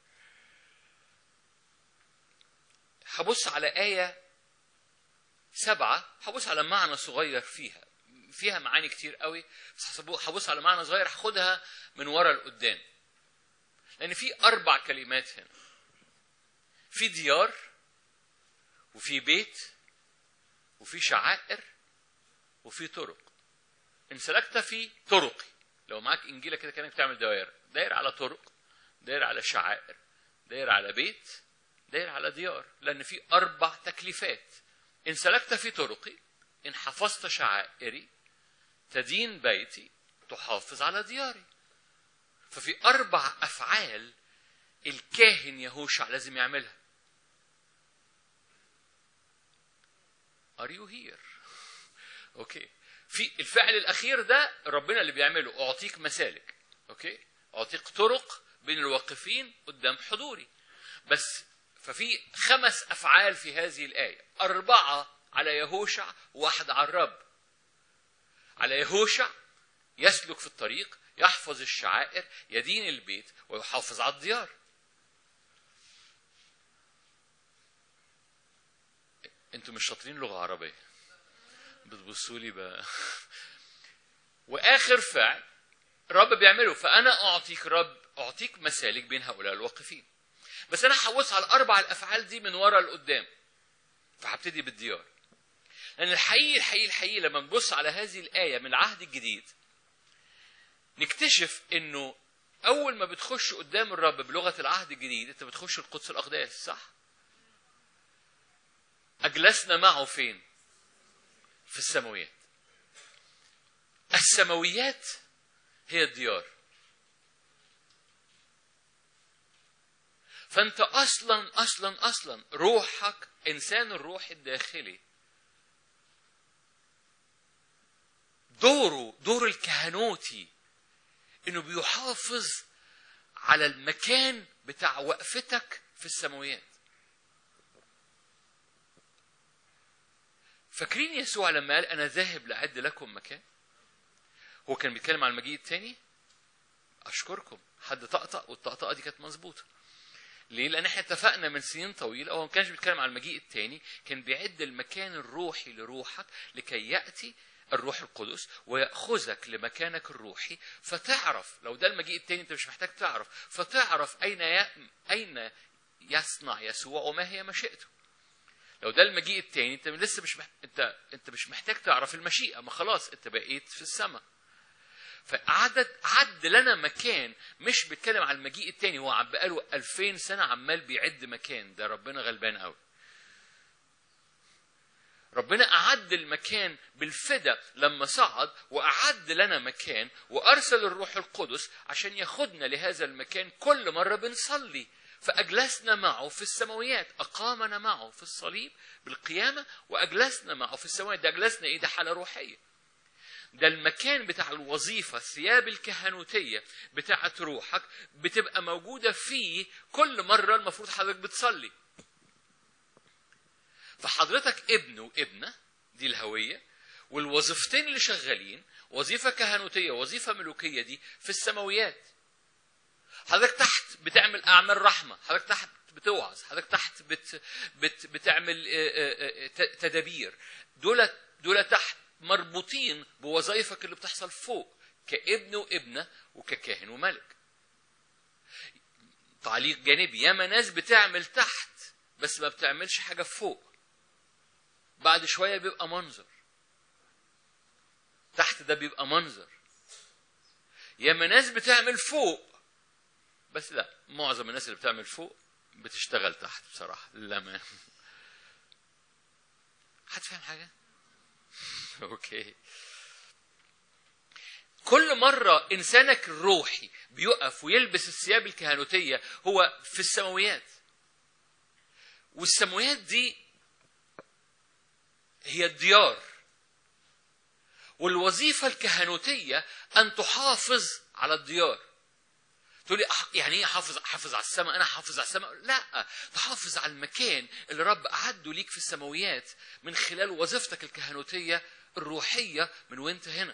هبص على آية سبعة هبص على معنى صغير فيها فيها معاني كتير قوي بس هبص على معنى صغير هاخدها من ورا لقدام لأن في أربع كلمات هنا في ديار وفي بيت وفي شعائر وفي طرق ان سلكت في طرقي لو معاك انجيلك كده كانك بتعمل دوائر داير على طرق داير على شعائر داير على بيت داير على ديار لان في اربع تكليفات ان سلكت في طرقي ان حفظت شعائري تدين بيتي تحافظ على دياري ففي اربع افعال الكاهن يهوشع لازم يعملها Are you here? اوكي في الفعل الاخير ده ربنا اللي بيعمله اعطيك مسالك اوكي اعطيك طرق بين الواقفين قدام حضوري بس ففي خمس افعال في هذه الايه اربعه على يهوشع وواحده على الرب على يهوشع يسلك في الطريق يحفظ الشعائر يدين البيت ويحافظ على الديار انتوا مش شاطرين لغه عربيه بتبصوا لي بقى واخر فعل الرب بيعمله فانا اعطيك رب اعطيك مسالك بين هؤلاء الواقفين بس انا هبص على الاربع الافعال دي من ورا لقدام فهبتدي بالديار لان الحقيقي الحقيقي الحقيقي لما نبص على هذه الايه من العهد الجديد نكتشف انه اول ما بتخش قدام الرب بلغه العهد الجديد انت بتخش القدس الاقداس صح اجلسنا معه فين في السماويات السماويات هي الديار فانت اصلا اصلا اصلا روحك انسان الروح الداخلي دوره دور الكهنوتي انه بيحافظ على المكان بتاع وقفتك في السماويات فاكرين يسوع لما قال انا ذاهب لاعد لكم مكان هو كان بيتكلم عن المجيء الثاني اشكركم حد طقطق والطقطقه دي كانت مظبوطه ليه؟ لأن احنا اتفقنا من سنين طويلة هو ما كانش بيتكلم عن المجيء الثاني، كان بيعد المكان الروحي لروحك لكي يأتي الروح القدس ويأخذك لمكانك الروحي فتعرف لو ده المجيء الثاني أنت مش محتاج تعرف فتعرف أين ي... أين يصنع يسوع وما هي مشيئته. لو ده المجيء الثاني أنت لسه مش مح... أنت أنت مش محتاج تعرف المشيئة ما خلاص أنت بقيت في السماء. فعدد عد لنا مكان مش بيتكلم عن المجيء التاني هو عم بقاله 2000 سنه عمال بيعد مكان ده ربنا غلبان قوي ربنا أعد المكان بالفدا لما صعد وأعد لنا مكان وأرسل الروح القدس عشان ياخدنا لهذا المكان كل مرة بنصلي فأجلسنا معه في السماويات أقامنا معه في الصليب بالقيامة وأجلسنا معه في السماويات ده أجلسنا إيه ده حالة روحية ده المكان بتاع الوظيفة الثياب الكهنوتية بتاعة روحك بتبقى موجودة فيه كل مرة المفروض حضرتك بتصلي فحضرتك ابن وابنة دي الهوية والوظيفتين اللي شغالين وظيفة كهنوتية وظيفة ملوكية دي في السماويات حضرتك تحت بتعمل أعمال رحمة حضرتك تحت بتوعظ حضرتك تحت بت بت بتعمل تدابير دول دول تحت مربوطين بوظائفك اللي بتحصل فوق كابن وابنة وككاهن وملك تعليق جانبي ياما ناس بتعمل تحت بس ما بتعملش حاجة فوق بعد شوية بيبقى منظر تحت ده بيبقى منظر ياما ناس بتعمل فوق بس لا معظم الناس اللي بتعمل فوق بتشتغل تحت بصراحة للأمانة حد فاهم حاجة؟ اوكي كل مرة إنسانك الروحي بيقف ويلبس الثياب الكهنوتية هو في السماويات والسماويات دي هي الديار والوظيفة الكهنوتية أن تحافظ على الديار تقولي يعني ايه حافظ حافظ على السماء انا حافظ على السماء لا تحافظ على المكان اللي رب اعده ليك في السماويات من خلال وظيفتك الكهنوتيه الروحيه من وانت هنا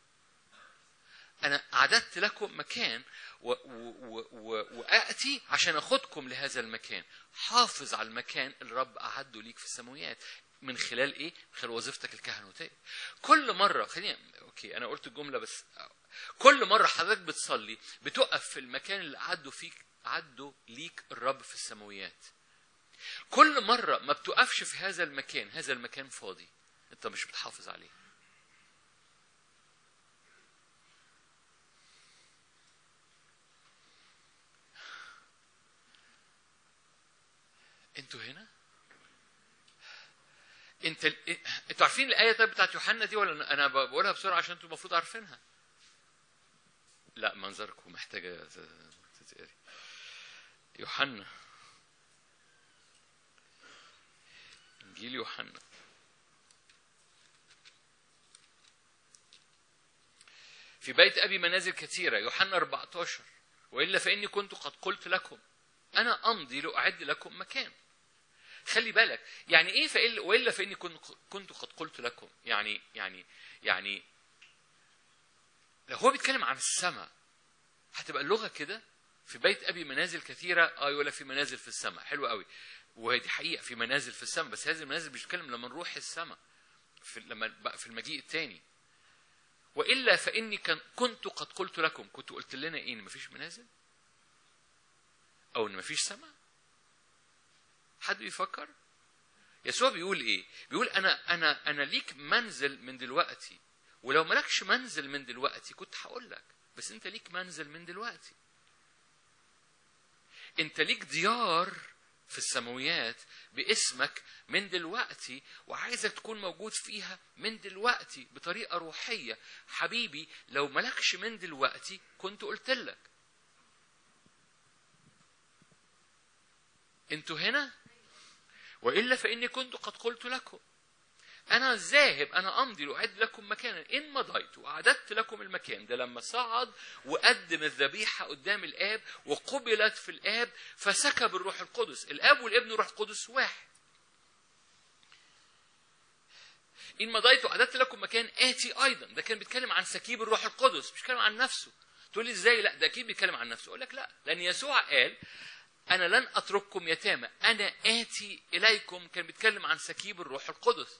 انا اعددت لكم مكان و و و واتي عشان اخدكم لهذا المكان حافظ على المكان اللي رب اعده ليك في السماويات من خلال ايه؟ من خلال وظيفتك الكهنوتيه. كل مره خليني اوكي انا قلت الجمله بس كل مره حضرتك بتصلي بتقف في المكان اللي عدوا فيك عدوا ليك الرب في السماويات. كل مرة ما بتقفش في هذا المكان هذا المكان فاضي انت مش بتحافظ عليه انتوا هنا انت انتوا عارفين الايه طيب بتاعت يوحنا دي ولا انا بقولها بسرعه عشان انتوا المفروض عارفينها لا منظركم محتاجه تتقري يوحنا انجيل يوحنا في بيت ابي منازل كثيره يوحنا 14 والا فاني كنت قد قلت لكم انا امضي لاعد لكم مكان خلي بالك يعني ايه فإلا والا فاني كنت كنت قد قلت لكم يعني يعني يعني لو هو بيتكلم عن السماء هتبقى اللغه كده في بيت ابي منازل كثيره اه يقول لك في منازل في السماء حلو قوي ودي حقيقه في منازل في السماء بس هذه المنازل بيتكلم لما نروح السماء في لما بقى في المجيء الثاني والا فاني كان كنت قد قلت لكم كنت قلت لنا ايه ان مفيش منازل او ان مفيش سماء حد بيفكر يسوع بيقول ايه بيقول انا انا انا ليك منزل من دلوقتي ولو مالكش منزل من دلوقتي كنت هقول لك بس انت ليك منزل من دلوقتي انت ليك ديار في السماويات باسمك من دلوقتي وعايزك تكون موجود فيها من دلوقتي بطريقه روحيه حبيبي لو مالكش من دلوقتي كنت قلت لك انتوا هنا والا فاني كنت قد قلت لكم انا ذاهب انا امضي لاعد لكم مكانا ان مضيت واعددت لكم المكان ده لما صعد وقدم الذبيحه قدام الاب وقبلت في الاب فسكب الروح القدس الاب والابن والروح القدس واحد ان مضيت واعددت لكم مكان اتي ايضا ده كان بيتكلم عن سكيب الروح القدس مش بيتكلم عن نفسه تقول لي ازاي لا ده اكيد بيتكلم عن نفسه اقول لك لا لان يسوع قال أنا لن أترككم يتامى أنا آتي إليكم كان بيتكلم عن سكيب الروح القدس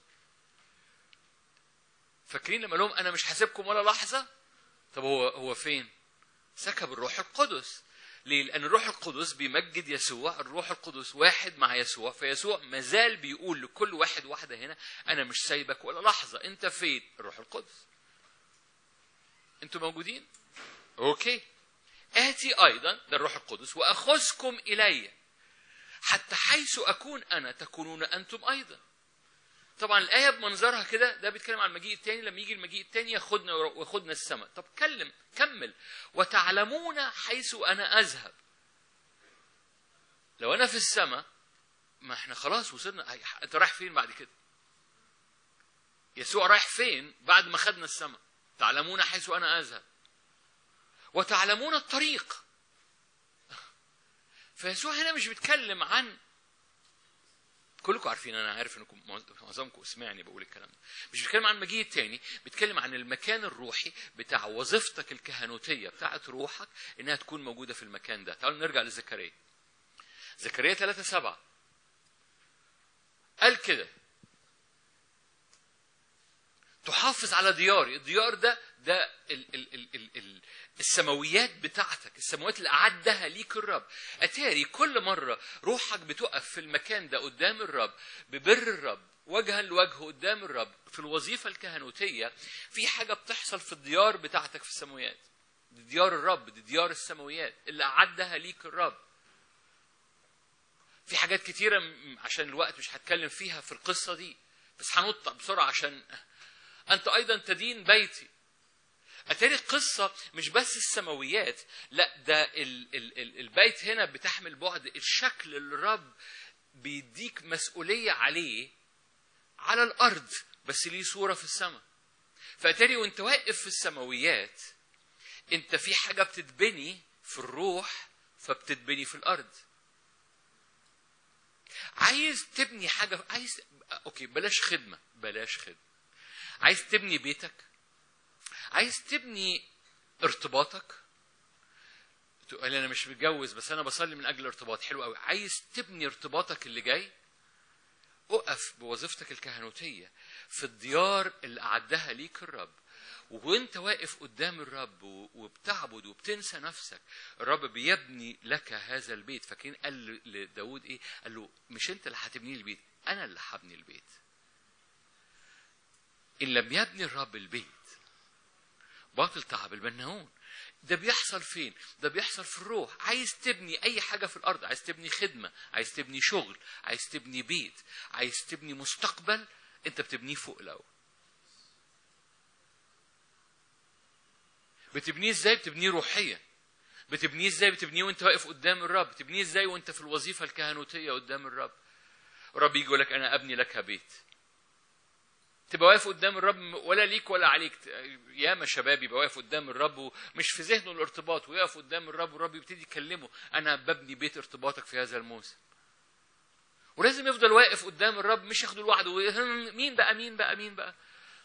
فاكرين لما لهم أنا مش هسيبكم ولا لحظة طب هو هو فين سكب الروح القدس ليه؟ لأن الروح القدس بيمجد يسوع، الروح القدس واحد مع يسوع، فيسوع مازال بيقول لكل واحد واحدة هنا أنا مش سايبك ولا لحظة، أنت فين؟ الروح القدس. أنتوا موجودين؟ أوكي. آتي أيضا ده الروح القدس وأخذكم إلي حتى حيث أكون أنا تكونون أنتم أيضا طبعا الآية بمنظرها كده ده بيتكلم عن المجيء الثاني لما يجي المجيء الثاني ياخدنا وياخدنا السماء طب كلم كمل وتعلمون حيث أنا أذهب لو أنا في السماء ما احنا خلاص وصلنا انت رايح فين بعد كده يسوع رايح فين بعد ما خدنا السماء تعلمون حيث أنا أذهب وتعلمون الطريق فيسوع هنا مش بيتكلم عن كلكم عارفين انا عارف انكم معظمكم سمعني بقول الكلام ده مش بيتكلم عن المجيء التاني بيتكلم عن المكان الروحي بتاع وظيفتك الكهنوتيه بتاعت روحك انها تكون موجوده في المكان ده تعالوا نرجع لزكريا زكريا 3 7 قال كده تحافظ على دياري الديار ده ده ال ال ال ال ال السماويات بتاعتك السماوات اللي أعدها ليك الرب أتاري كل مرة روحك بتقف في المكان ده قدام الرب ببر الرب وجها لوجه قدام الرب في الوظيفة الكهنوتية في حاجة بتحصل في الديار بتاعتك في السماويات دي ديار الرب دي ديار السماويات اللي أعدها ليك الرب في حاجات كتيرة عشان الوقت مش هتكلم فيها في القصة دي بس هنط بسرعة عشان أنت أيضا تدين بيتي أتاري القصة مش بس السماويات لا ده ال ال ال البيت هنا بتحمل بعد الشكل اللي الرب بيديك مسؤولية عليه على الأرض بس ليه صورة في السماء فأتاري وانت واقف في السماويات انت في حاجة بتتبني في الروح فبتتبني في الأرض عايز تبني حاجة عايز اوكي بلاش خدمة بلاش خدمة عايز تبني بيتك عايز تبني ارتباطك تقول انا مش متجوز بس انا بصلي من اجل ارتباط حلو قوي عايز تبني ارتباطك اللي جاي اقف بوظيفتك الكهنوتيه في الديار اللي اعدها ليك الرب وانت واقف قدام الرب و- وبتعبد وبتنسى نفسك الرب بيبني لك هذا البيت فكان قال لداود ايه قال له مش انت اللي هتبني لي البيت انا اللي هبني البيت ان لم يبني الرب البيت باطل تعب البناؤون ده بيحصل فين ده بيحصل في الروح عايز تبني اي حاجه في الارض عايز تبني خدمه عايز تبني شغل عايز تبني بيت عايز تبني مستقبل انت بتبنيه فوق الاول بتبنيه ازاي بتبنيه روحيا بتبنيه ازاي بتبنيه وانت واقف قدام الرب بتبنيه ازاي وانت في الوظيفه الكهنوتيه قدام الرب الرب يجي يقول لك انا ابني لك بيت تبقى واقف قدام الرب ولا ليك ولا عليك ياما شباب يبقى واقف قدام الرب ومش في ذهنه الارتباط ويقف قدام الرب والرب يبتدي يكلمه انا ببني بيت ارتباطك في هذا الموسم ولازم يفضل واقف قدام الرب مش ياخده لوحده مين بقى مين بقى مين بقى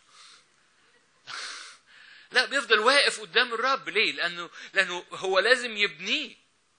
لا بيفضل واقف قدام الرب ليه لانه لانه هو لازم يبنيه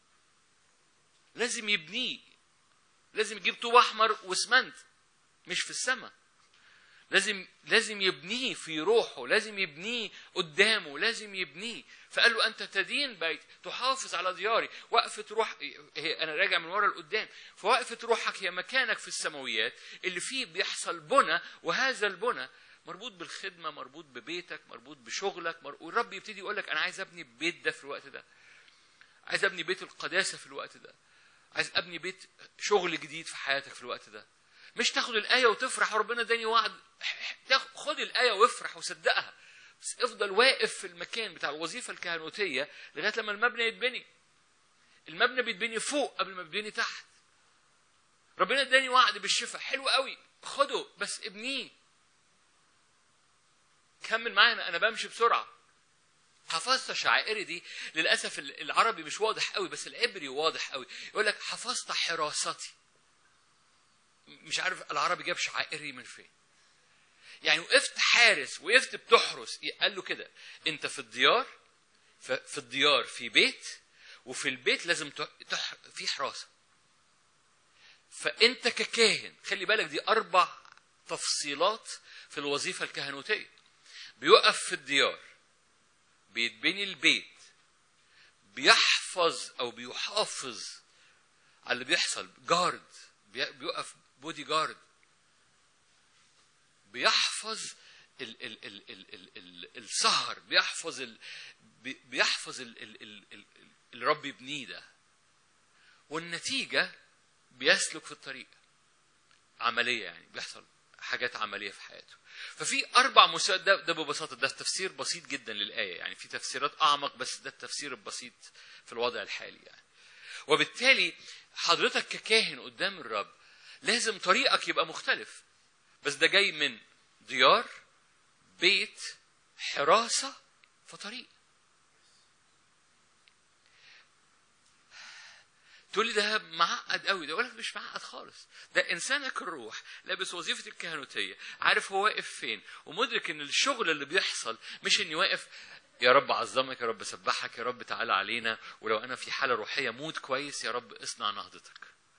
لازم يبنيه لازم يجيب طوب احمر واسمنت مش في السماء لازم لازم يبنيه في روحه لازم يبنيه قدامه لازم يبنيه فقال له انت تدين بيت تحافظ على دياري وقفه روح هي انا راجع من ورا لقدام فوقفه روحك هي مكانك في السماويات اللي فيه بيحصل بنى وهذا البنى مربوط بالخدمه مربوط ببيتك مربوط بشغلك مربوط والرب يبتدي يقول لك انا عايز ابني البيت ده في الوقت ده عايز ابني بيت القداسه في الوقت ده عايز ابني بيت شغل جديد في حياتك في الوقت ده مش تاخد الآية وتفرح وربنا اداني وعد خد الآية وافرح وصدقها بس افضل واقف في المكان بتاع الوظيفة الكهنوتية لغاية لما المبنى يتبني المبنى بيتبني فوق قبل ما بيتبني تحت ربنا اداني وعد بالشفاء حلو قوي خده بس ابنيه كمل معانا انا بمشي بسرعه حفظت شعائري دي للاسف العربي مش واضح قوي بس العبري واضح قوي يقول لك حفظت حراستي مش عارف العربي جاب شعائري من فين يعني وقفت حارس وقفت بتحرس قال له كده انت في الديار في الديار في بيت وفي البيت لازم تح... في حراسه فانت ككاهن خلي بالك دي اربع تفصيلات في الوظيفه الكهنوتيه بيقف في الديار بيتبني البيت بيحفظ او بيحافظ على اللي بيحصل جارد بيقف بودي جارد بيحفظ ال ال ال ال ال ال السهر بيحفظ ال بيحفظ ال ال ال ال الرب يبنيه ده والنتيجة بيسلك في الطريق عملية يعني بيحصل حاجات عملية في حياته ففي أربع مسائل ده, ده ببساطة ده تفسير بسيط جدا للآية يعني في تفسيرات أعمق بس ده التفسير البسيط في الوضع الحالي يعني وبالتالي حضرتك ككاهن قدام الرب لازم طريقك يبقى مختلف بس ده جاي من ديار بيت حراسة فطريق تقول لي ده معقد قوي ده لك مش معقد خالص ده انسانك الروح لابس وظيفه الكهنوتيه عارف هو واقف فين ومدرك ان الشغل اللي بيحصل مش اني واقف يا رب عظمك يا رب سبحك يا رب تعالى علينا ولو انا في حاله روحيه مود كويس يا رب اصنع نهضتك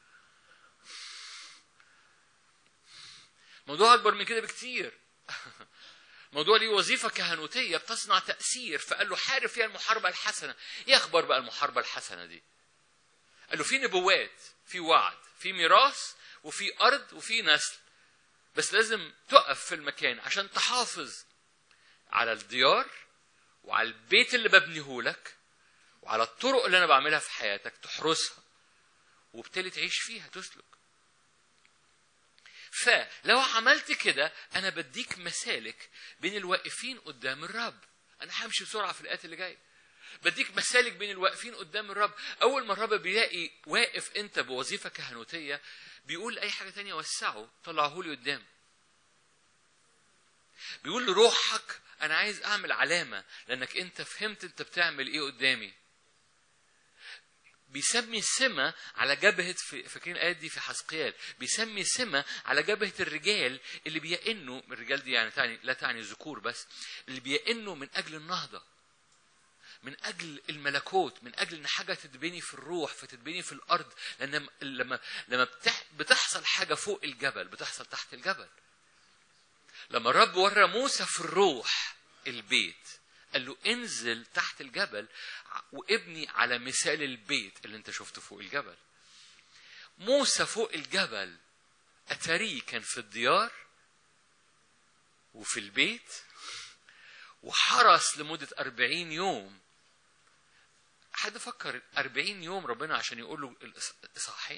موضوع اكبر من كده بكتير موضوع ليه وظيفة كهنوتية بتصنع تأثير فقال له حارب فيها المحاربة الحسنة ايه اخبار بقى المحاربة الحسنة دي قال له في نبوات في وعد في ميراث وفي أرض وفي نسل بس لازم تقف في المكان عشان تحافظ على الديار وعلى البيت اللي ببنيه لك وعلى الطرق اللي انا بعملها في حياتك تحرسها وبالتالي تعيش فيها تسلك فلو عملت كده انا بديك مسالك بين الواقفين قدام الرب انا همشي بسرعه في الايات اللي جايه بديك مسالك بين الواقفين قدام الرب اول ما الرب بيلاقي واقف انت بوظيفه كهنوتيه بيقول اي حاجه تانية وسعه طلعه لي قدام بيقول لروحك انا عايز اعمل علامه لانك انت فهمت انت بتعمل ايه قدامي بيسمي سمة على جبهة في فاكرين الآيات دي في حسقيال بيسمي سمة على جبهة الرجال اللي بيئنوا الرجال دي يعني تعني لا تعني ذكور بس اللي بيئنوا من أجل النهضة من أجل الملكوت من أجل إن حاجة تتبني في الروح فتتبني في الأرض لأن لما لما بتحصل حاجة فوق الجبل بتحصل تحت الجبل لما الرب ورى موسى في الروح البيت قال له انزل تحت الجبل وابني على مثال البيت اللي انت شفته فوق الجبل موسى فوق الجبل أتاريه كان في الديار وفي البيت وحرس لمدة أربعين يوم حد فكر أربعين يوم ربنا عشان يقول له الإصحاحين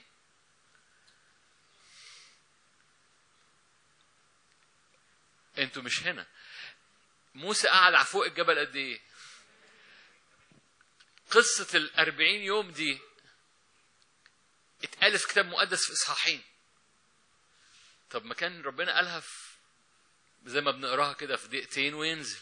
انتوا مش هنا موسى قعد فوق الجبل قد ايه قصة الأربعين يوم دي اتقالت في كتاب مقدس في إصحاحين طب ما كان ربنا قالها في زي ما بنقراها كده في دقيقتين وينزل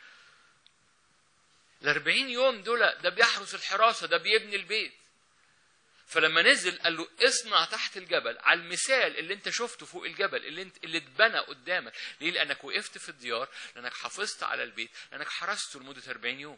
الأربعين يوم دول ده بيحرس الحراسة ده بيبني البيت فلما نزل قال له اصنع تحت الجبل على المثال اللي انت شفته فوق الجبل اللي انت اللي اتبنى قدامك ليه لانك وقفت في الديار لانك حافظت على البيت لانك حرسته لمده 40 يوم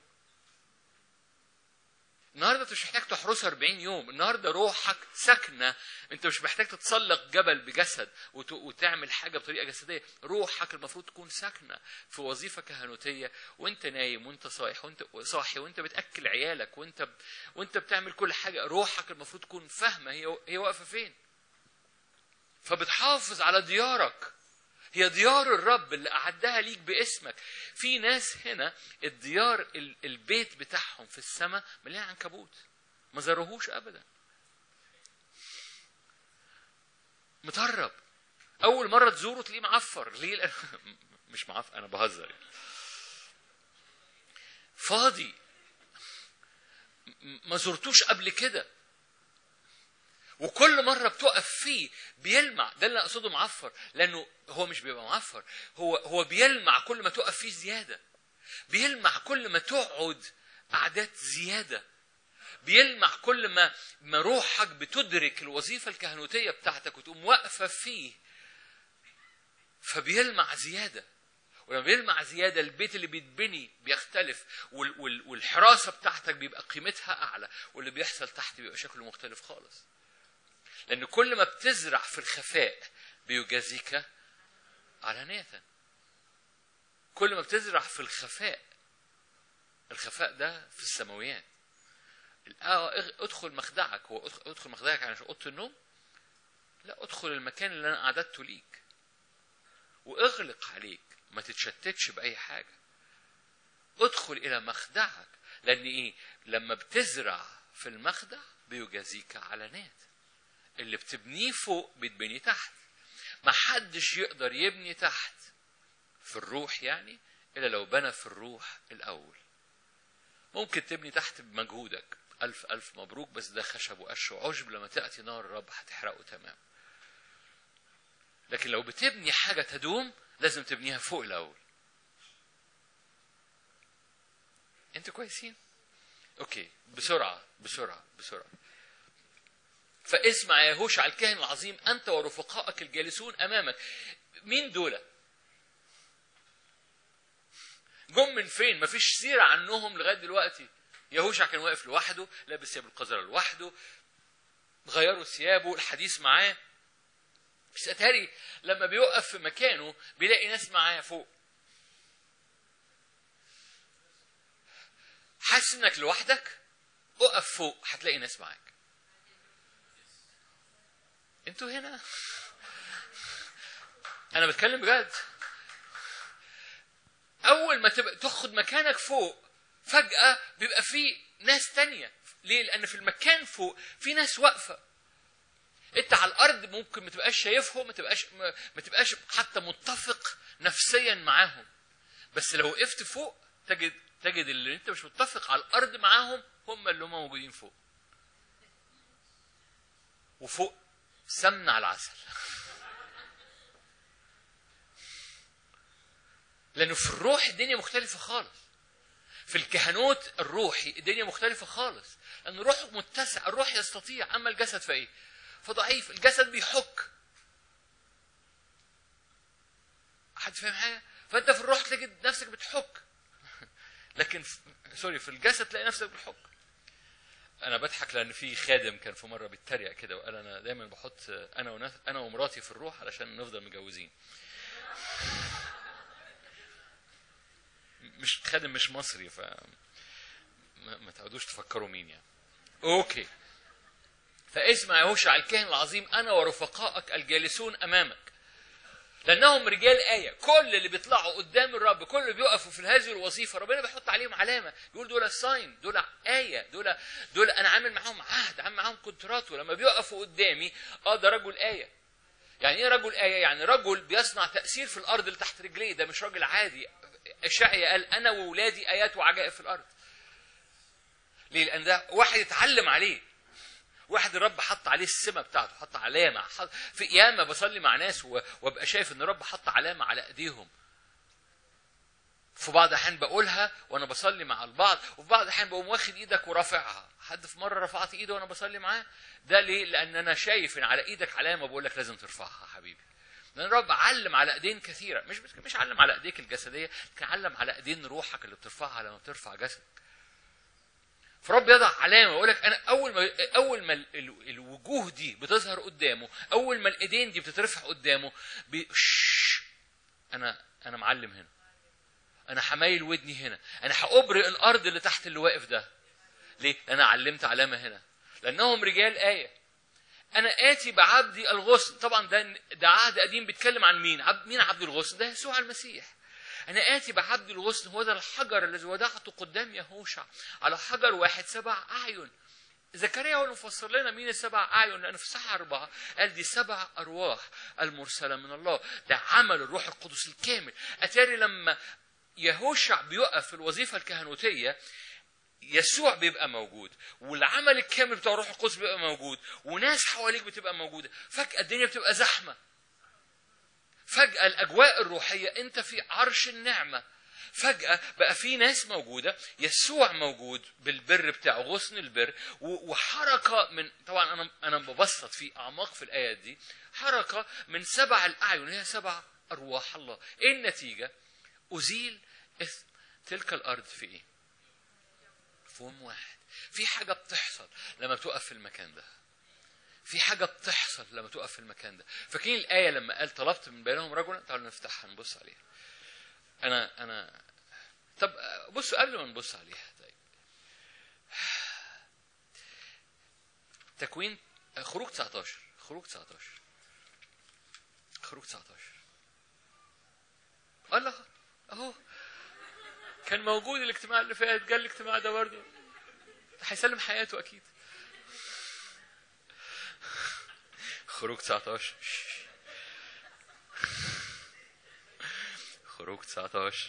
النهارده انت مش محتاج تحرسه 40 يوم النهارده روحك ساكنه انت مش محتاج تتسلق جبل بجسد وت... وتعمل حاجه بطريقه جسديه روحك المفروض تكون ساكنه في وظيفه كهنوتيه وانت نايم وانت صايح وانت صاحي وانت بتاكل عيالك وانت ب... وانت بتعمل كل حاجه روحك المفروض تكون فاهمه هي هي واقفه فين فبتحافظ على ديارك هي ديار الرب اللي أعدها ليك باسمك في ناس هنا الديار البيت بتاعهم في السماء مليان عنكبوت ما زاروهوش أبدا مترب أول مرة تزوره تلاقيه معفر ليه مش معفر أنا بهزر يعني. فاضي ما زرتوش قبل كده وكل مره بتقف فيه بيلمع ده اللي اقصده معفر لانه هو مش بيبقى معفر هو هو بيلمع كل ما تقف فيه زياده بيلمع كل ما تقعد قعدات زياده بيلمع كل ما ما روحك بتدرك الوظيفه الكهنوتيه بتاعتك وتقوم واقفه فيه فبيلمع زياده ولما بيلمع زياده البيت اللي بيتبني بيختلف والحراسه بتاعتك بيبقى قيمتها اعلى واللي بيحصل تحت بيبقى شكله مختلف خالص لأن كل ما بتزرع في الخفاء بيجازيك علانية كل ما بتزرع في الخفاء الخفاء ده في السماويات ادخل مخدعك هو ادخل مخدعك عشان اوضه النوم لا ادخل المكان اللي انا اعددته ليك واغلق عليك ما تتشتتش باي حاجه ادخل الى مخدعك لان ايه لما بتزرع في المخدع بيجازيك علانات اللي بتبنيه فوق بتبني تحت ما حدش يقدر يبني تحت في الروح يعني إلا لو بنى في الروح الأول ممكن تبني تحت بمجهودك ألف ألف مبروك بس ده خشب وقش وعشب لما تأتي نار الرب هتحرقه تمام لكن لو بتبني حاجة تدوم لازم تبنيها فوق الأول انتوا كويسين اوكي بسرعة بسرعة بسرعة فاسمع يا هوشع الكاهن العظيم أنت ورفقائك الجالسون أمامك مين دول جم من فين مفيش سيرة عنهم لغاية دلوقتي يهوشع كان واقف لوحده لابس ثياب القذرة لوحده غيروا ثيابه الحديث معاه بس أتاري لما بيوقف في مكانه بيلاقي ناس معاه فوق حاسس انك لوحدك اقف فوق هتلاقي ناس معاك انتوا هنا انا بتكلم بجد اول ما تبقى تاخد مكانك فوق فجاه بيبقى في ناس تانية ليه لان في المكان فوق في ناس واقفه انت على الارض ممكن ما تبقاش شايفهم ما تبقاش ما تبقاش حتى متفق نفسيا معاهم بس لو وقفت فوق تجد تجد اللي انت مش متفق على الارض معاهم هم اللي هم موجودين فوق وفوق سمن على العسل لانه في الروح الدنيا مختلفه خالص في الكهنوت الروحي الدنيا مختلفه خالص لان الروح متسع الروح يستطيع اما الجسد فايه فضعيف الجسد بيحك حد فاهم حاجه فانت في الروح تجد نفسك بتحك لكن في... سوري في الجسد تلاقي نفسك بتحك انا بضحك لان في خادم كان في مره بيتريق كده وقال انا دايما بحط انا ونف... انا ومراتي في الروح علشان نفضل متجوزين مش خادم مش مصري ف ما, ما تعودوش تفكروا مين يعني اوكي فاسمع يهوشع الكاهن العظيم انا ورفقائك الجالسون امامك لانهم رجال ايه كل اللي بيطلعوا قدام الرب كل اللي بيقفوا في هذه الوظيفه ربنا بيحط عليهم علامه يقول دول ساين دول ايه دول دول انا عامل معاهم عهد عامل معاهم كونترات ولما بيقفوا قدامي اه ده رجل ايه يعني ايه رجل ايه يعني رجل بيصنع تاثير في الارض اللي تحت رجليه ده مش راجل عادي اشعيا قال انا وولادي ايات وعجائب في الارض ليه لان ده واحد يتعلم عليه واحد الرب حط عليه السمه بتاعته حط علامه حط في ياما بصلي مع ناس و- وابقى شايف ان الرب حط علامه على ايديهم في بعض الاحيان بقولها وانا بصلي مع البعض وفي بعض الاحيان بقوم واخد ايدك ورافعها حد في مره رفعت ايده وانا بصلي معاه ده ليه لان انا شايف ان على ايدك علامه بقول لك لازم ترفعها حبيبي لان الرب علم على ايدين كثيره مش مش علم على ايديك الجسديه لكن علم على ايدين روحك اللي بترفعها لما بترفع جسدك فرب يضع علامه يقول لك انا اول ما اول ما ال- ال- الوجوه دي بتظهر قدامه اول ما الايدين دي بتترفع قدامه بي... شش، انا انا معلم هنا انا حمايل ودني هنا انا هابرق الارض اللي تحت اللي واقف ده ليه انا علمت علامه هنا لانهم رجال ايه انا اتي بعبدي الغصن طبعا ده ده عهد قديم بيتكلم عن مين عبد مين عبد الغصن ده يسوع المسيح أنا آتي بعبد الغصن هو ده الحجر الذي وضعته قدام يهوشع على حجر واحد سبع أعين زكريا هو اللي مفسر لنا مين السبع أعين لأن في صح أربعة قال دي سبع أرواح المرسلة من الله ده عمل الروح القدس الكامل أتاري لما يهوشع بيقف في الوظيفة الكهنوتية يسوع بيبقى موجود والعمل الكامل بتاع الروح القدس بيبقى موجود وناس حواليك بتبقى موجودة فجأة الدنيا بتبقى زحمة فجأة الأجواء الروحية أنت في عرش النعمة فجأة بقى في ناس موجودة يسوع موجود بالبر بتاعه غصن البر و- وحركة من طبعا أنا أنا ببسط في أعماق في الآيات دي حركة من سبع الأعين هي سبع أرواح الله إيه النتيجة؟ أزيل إثم تلك الأرض في إيه؟ في يوم واحد في حاجة بتحصل لما بتقف في المكان ده في حاجة بتحصل لما تقف في المكان ده فاكرين الآية لما قال طلبت من بينهم رجلا تعالوا نفتحها نبص عليها أنا أنا طب بصوا قبل ما نبص عليها طيب تكوين خروج 19 خروج 19 خروج 19 الله اهو كان موجود الاجتماع اللي فات جال الاجتماع ده برضه هيسلم حياته اكيد خروج 19 خروج 19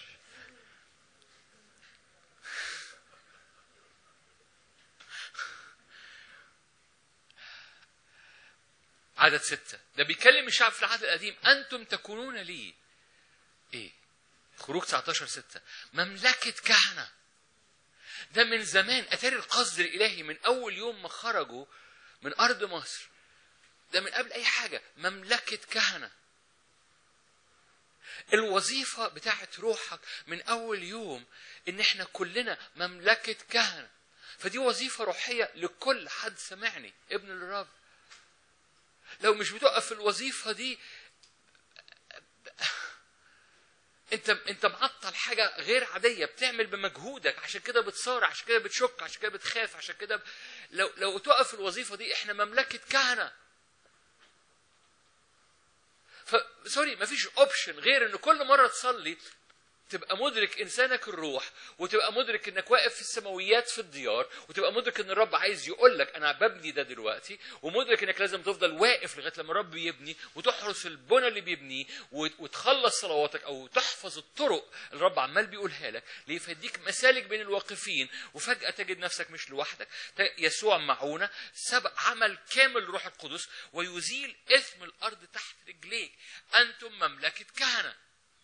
عدد ستة ده بيكلم الشعب في العهد القديم أنتم تكونون لي إيه خروج 19 ستة مملكة كهنة ده من زمان أتاري القصد الإلهي من أول يوم ما خرجوا من أرض مصر ده من قبل أي حاجة مملكة كهنة الوظيفة بتاعت روحك من أول يوم إن إحنا كلنا مملكة كهنة فدي وظيفة روحية لكل حد سمعني ابن الرب لو مش بتقف في الوظيفة دي انت انت معطل حاجه غير عاديه بتعمل بمجهودك عشان كده بتصارع عشان كده بتشك عشان كده بتخاف عشان كده ب... لو لو تقف في الوظيفه دي احنا مملكه كهنه ف سوري مفيش اوبشن غير ان كل مره تصلي تبقى مدرك انسانك الروح وتبقى مدرك انك واقف في السماويات في الديار وتبقى مدرك ان الرب عايز يقول لك انا ببني ده دلوقتي ومدرك انك لازم تفضل واقف لغايه لما الرب يبني وتحرس البنى اللي بيبنيه وت- وتخلص صلواتك او تحفظ الطرق اللي الرب عمال بيقولها لك ليه فيديك مسالك بين الواقفين وفجاه تجد نفسك مش لوحدك ت- يسوع معونه سبق عمل كامل الروح القدس ويزيل اثم الارض تحت رجليك انتم مملكه كهنه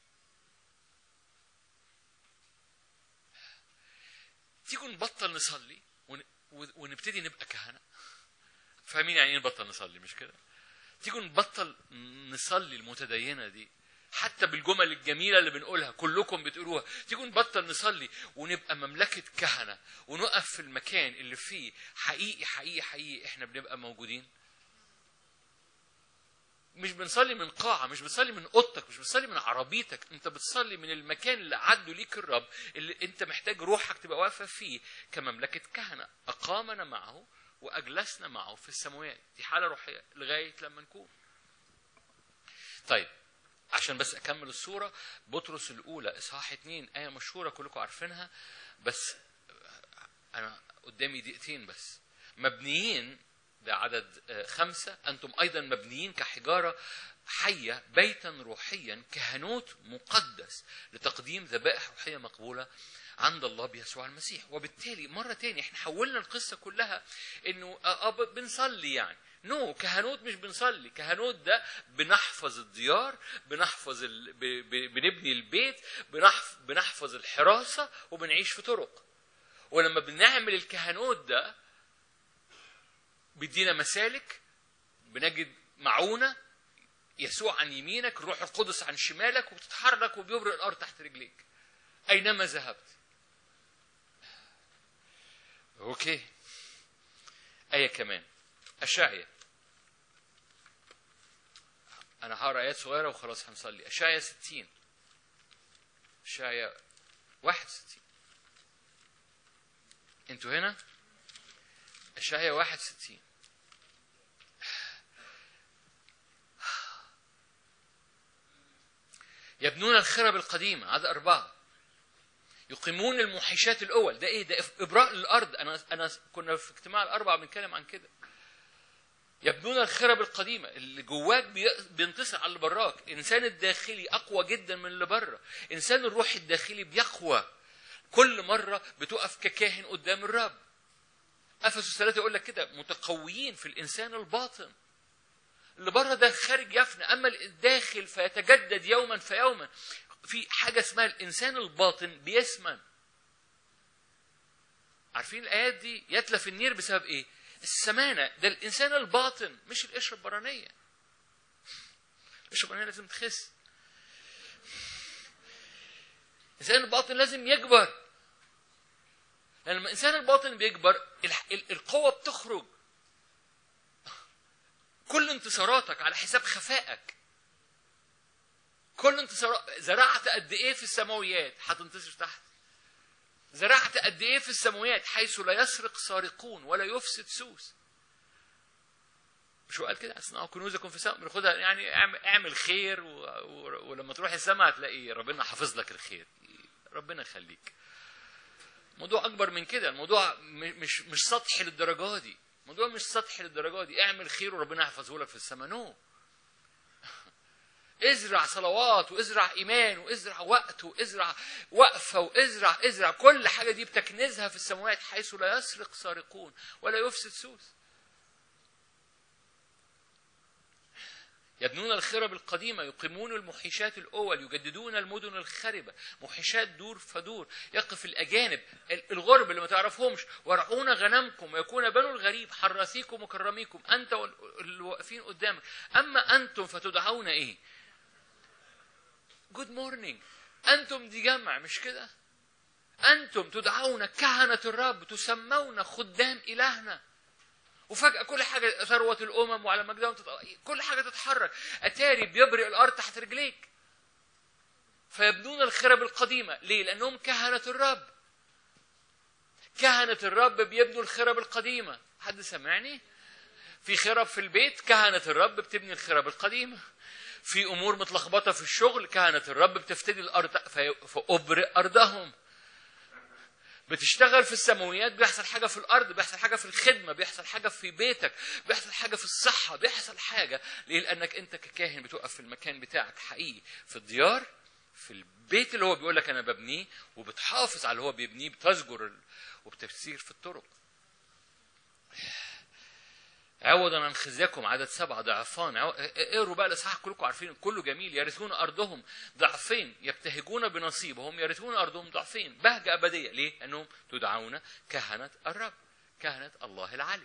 تيجوا نبطل نصلي ون... ونبتدي نبقى كهنة فاهمين يعني ايه نبطل نصلي مش كده تيجوا نبطل نصلي المتدينة دي حتى بالجمل الجميلة اللي بنقولها كلكم بتقولوها تيجوا نبطل نصلي ونبقى مملكة كهنة ونقف في المكان اللي فيه حقيقي حقيقي حقيقي احنا بنبقى موجودين مش بنصلي من قاعة مش بتصلي من أوضتك مش بتصلي من عربيتك أنت بتصلي من المكان اللي أعده ليك الرب اللي أنت محتاج روحك تبقى واقفة فيه كمملكة كهنة أقامنا معه وأجلسنا معه في السماوات دي حالة روحية لغاية لما نكون طيب عشان بس أكمل الصورة بطرس الأولى إصحاح اتنين آية مشهورة كلكم عارفينها بس أنا قدامي دقيقتين بس مبنيين ده عدد آه، خمسة أنتم أيضا مبنيين كحجارة حية بيتا روحيا كهنوت مقدس لتقديم ذبائح روحية مقبولة عند الله بيسوع المسيح وبالتالي مرة تاني احنا حولنا القصة كلها انه آه آه بنصلي يعني نو no, كهنوت مش بنصلي كهنوت ده بنحفظ الديار بنحفظ ال... ب... ب... بنبني البيت بنحف... بنحفظ الحراسة وبنعيش في طرق ولما بنعمل الكهنوت ده بيدينا مسالك بنجد معونة يسوع عن يمينك الروح القدس عن شمالك وبتتحرك وبيبرق الأرض تحت رجليك أينما ذهبت أوكي آية كمان أشعيا أنا هقرا آيات صغيرة وخلاص هنصلي أشعيا 60 أشعيا 61 أنتوا هنا؟ أشعيا 61 يبنون الخرب القديمة عدد أربعة يقيمون الموحشات الأول ده إيه ده إبراء للأرض أنا أنا كنا في اجتماع الأربعة بنتكلم عن كده يبنون الخرب القديمة اللي جواك بي- بينتصر على اللي براك الإنسان الداخلي أقوى جدا من اللي بره إنسان الروح الداخلي بيقوى كل مرة بتقف ككاهن قدام الرب افسس ثلاثة يقول لك كده متقويين في الانسان الباطن اللي بره ده خارج يفنى اما الداخل فيتجدد يوما فيوما في حاجه اسمها الانسان الباطن بيسمن عارفين الايات دي يتلف النير بسبب ايه السمانه ده الانسان الباطن مش القشره البرانيه القشره البرانيه لازم تخس الانسان الباطن لازم يكبر لأن لما الإنسان الباطن بيكبر الح- ال- القوة بتخرج كل انتصاراتك على حساب خفائك كل انتصارات زرعت قد ايه في السماويات هتنتصر تحت زرعت قد ايه في السماويات حيث لا يسرق سارقون ولا يفسد سوس مش هو قال كده اصنعوا كنوزكم في السماء بناخدها يعني اعمل, اعمل خير و... و... ولما تروح السماء هتلاقي ربنا حافظ لك الخير ربنا يخليك موضوع اكبر من كده الموضوع م- مش مش سطحي للدرجه دي الموضوع مش سطحي للدرجه دي اعمل خير وربنا يحفظه لك في السماء نو ازرع صلوات وازرع ايمان وازرع وقت وازرع وقفه وازرع ازرع كل حاجه دي بتكنزها في السماوات حيث لا يسرق سارقون ولا يفسد سوس يبنون الخرب القديمة يقيمون المحيشات الأول يجددون المدن الخربة محيشات دور فدور يقف الأجانب ال- الغرب اللي ما تعرفهمش ورعون غنمكم ويكون بنو الغريب حراثيكم وكرميكم أنت وال- اللي واقفين قدامك أما أنتم فتدعون إيه جود مورنينج أنتم دي جمع مش كده أنتم تدعون كهنة الرب تسمون خدام إلهنا وفجأة كل حاجة ثروة الأمم وعلى مجدهم تت... كل حاجة تتحرك أتاري بيبرئ الأرض تحت رجليك فيبنون الخرب القديمة ليه؟ لأنهم كهنة الرب كهنة الرب بيبنوا الخرب القديمة حد سمعني؟ في خرب في البيت كهنة الرب بتبني الخرب القديمة في أمور متلخبطة في الشغل كهنة الرب بتفتدي الأرض في- فأبرئ أرضهم بتشتغل في السماويات بيحصل حاجة في الأرض بيحصل حاجة في الخدمة بيحصل حاجة في بيتك بيحصل حاجة في الصحة بيحصل حاجة ليه؟ لأنك أنت ككاهن بتقف في المكان بتاعك حقيقي في الديار في البيت اللي هو بيقول لك أنا ببنيه وبتحافظ على اللي هو بيبنيه بتزجر ال- وبتسير في الطرق عوضا عن خزيكم عدد سبعة ضعفان عو- اقروا بقى الاصحاح كلكم عارفين كله جميل يرثون ارضهم ضعفين يبتهجون بنصيبهم يرثون ارضهم ضعفين بهجة ابدية ليه؟ لانهم تدعون كهنة الرب كهنة الله العلي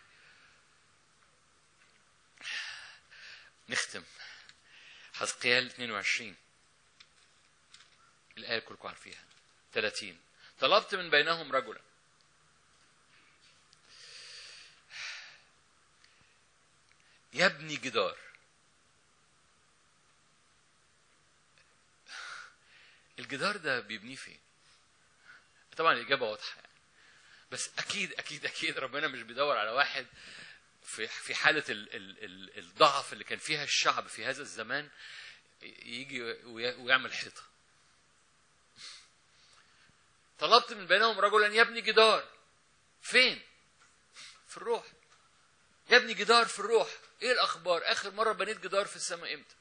نختم حزقيال 22 الآية كلكم عارفيها 30 طلبت من بينهم رجلا يبني جدار الجدار ده بيبنيه فين طبعا الاجابه واضحه يعني بس اكيد اكيد اكيد ربنا مش بيدور على واحد في في حاله ال ال ال الضعف اللي كان فيها الشعب في هذا الزمان يجي وي- ويعمل حيطه طلبت من بينهم رجلا يبني جدار فين في الروح يبني جدار في الروح ايه الاخبار اخر مره بنيت جدار في السماء امتى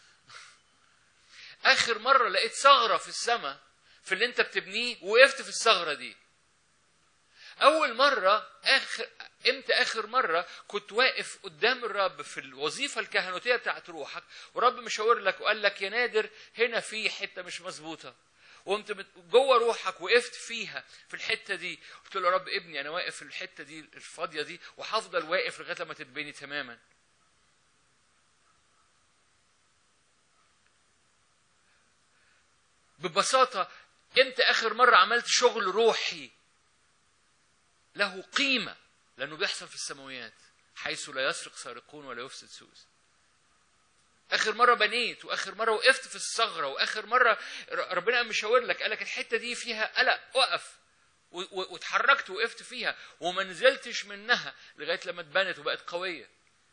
اخر مره لقيت ثغره في السماء في اللي انت بتبنيه وقفت في الثغره دي اول مره اخر امتى اخر مره كنت واقف قدام الرب في الوظيفه الكهنوتيه بتاعت روحك ورب مشاور لك وقال لك يا نادر هنا في حته مش مظبوطه وقمت مت- جوه روحك وقفت فيها في الحته دي قلت له يا رب ابني انا واقف في الحته دي الفاضيه دي وهفضل واقف لغايه لما تتبني تماما ببساطه امتى اخر مره عملت شغل روحي له قيمه لانه بيحصل في السماويات حيث لا يسرق سارقون ولا يفسد سوس اخر مره بنيت واخر مره وقفت في الثغره واخر مره ر- ربنا قام مشاور لك قال لك الحته دي فيها قلق وقف و- و- واتحركت وقفت فيها وما نزلتش منها لغايه لما اتبنت وبقت قويه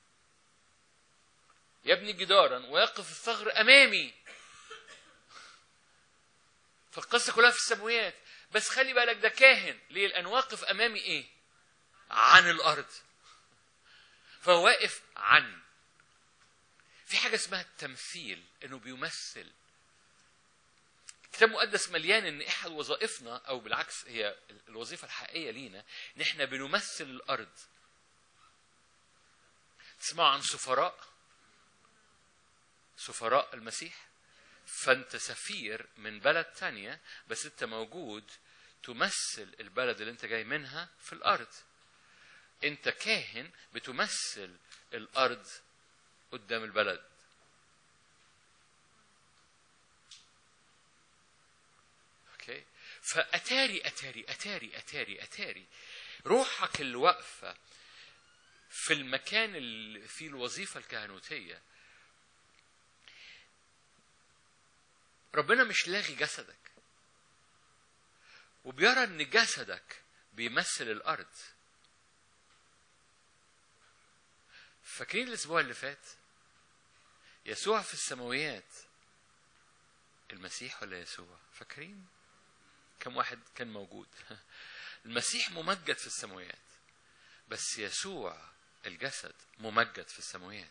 يبني جدارا ويقف الثغر امامي فالقصه كلها في السماويات بس خلي بالك ده كاهن ليه لان واقف امامي ايه عن الارض فهو واقف عن في حاجه اسمها التمثيل انه بيمثل الكتاب المقدس مليان ان احد وظائفنا او بالعكس هي الوظيفه الحقيقيه لينا ان احنا بنمثل الارض تسمعوا عن سفراء سفراء المسيح فانت سفير من بلد تانية بس انت موجود تمثل البلد اللي انت جاي منها في الارض انت كاهن بتمثل الارض قدام البلد اوكي فاتاري اتاري اتاري اتاري اتاري روحك اللي واقفه في المكان اللي فيه الوظيفه الكهنوتيه ربنا مش لاغي جسدك وبيرى ان جسدك بيمثل الارض فاكرين الاسبوع اللي فات يسوع في السماويات المسيح ولا يسوع فاكرين كم واحد كان موجود المسيح ممجد في السماويات بس يسوع الجسد ممجد في السماويات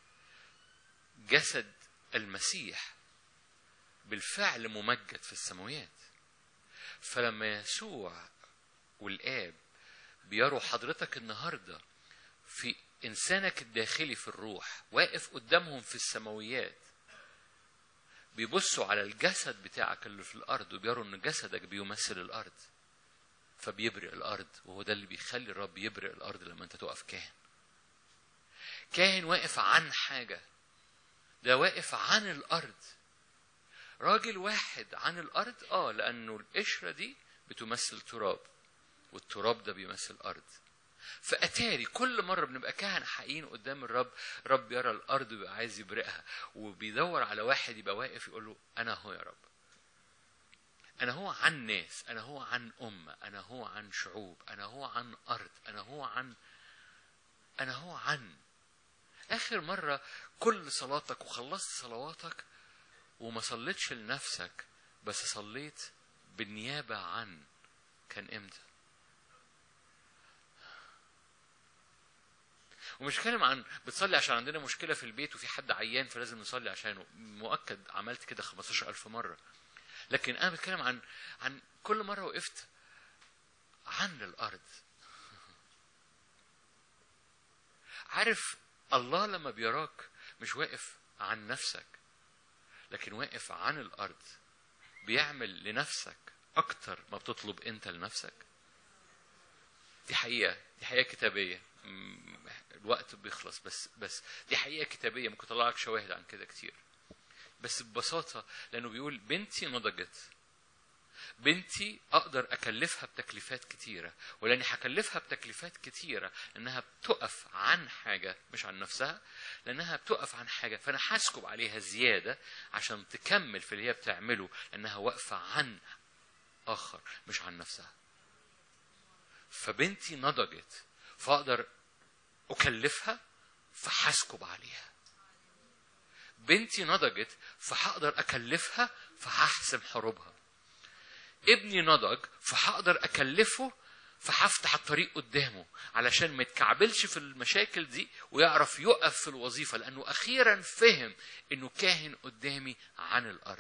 جسد المسيح بالفعل ممجد في السماويات فلما يسوع والآب بيروا حضرتك النهارده في إنسانك الداخلي في الروح واقف قدامهم في السماويات بيبصوا على الجسد بتاعك اللي في الأرض وبيروا إن جسدك بيمثل الأرض فبيبرئ الأرض وهو ده اللي بيخلي الرب يبرئ الأرض لما أنت تقف كاهن كاهن واقف عن حاجة ده واقف عن الأرض راجل واحد عن الأرض آه لأنه القشرة دي بتمثل تراب والتراب ده بيمثل أرض فأتاري كل مرة بنبقى كهنة حقيقيين قدام الرب رب يرى الأرض ويبقى عايز يبرئها وبيدور على واحد يبقى واقف يقول له أنا هو يا رب أنا هو عن ناس أنا هو عن أمة أنا هو عن شعوب أنا هو عن أرض أنا هو عن أنا هو عن آخر مرة كل صلاتك وخلصت صلواتك وما صليتش لنفسك بس صليت بالنيابة عن كان امتى ومش بتكلم عن بتصلي عشان عندنا مشكلة في البيت وفي حد عيان فلازم نصلي عشانه مؤكد عملت كده 15000 مرة لكن أنا بتكلم عن عن كل مرة وقفت عن الأرض عارف الله لما بيراك مش واقف عن نفسك لكن واقف عن الأرض بيعمل لنفسك أكتر ما بتطلب أنت لنفسك دي حقيقة دي حقيقة كتابية م- الوقت بيخلص بس بس دي حقيقة كتابية ممكن أطلع لك شواهد عن كده كتير بس ببساطة لأنه بيقول بنتي نضجت بنتي اقدر اكلفها بتكليفات كتيره ولاني هكلفها بتكليفات كتيره انها بتقف عن حاجه مش عن نفسها لانها بتقف عن حاجه فانا هسكب عليها زياده عشان تكمل في اللي هي بتعمله لانها واقفه عن اخر مش عن نفسها فبنتي نضجت فاقدر اكلفها فهسكب عليها بنتي نضجت فهقدر اكلفها فهحسم حروبها ابني نضج فهقدر اكلفه فهفتح الطريق قدامه علشان ما يتكعبلش في المشاكل دي ويعرف يقف في الوظيفه لانه اخيرا فهم انه كاهن قدامي عن الارض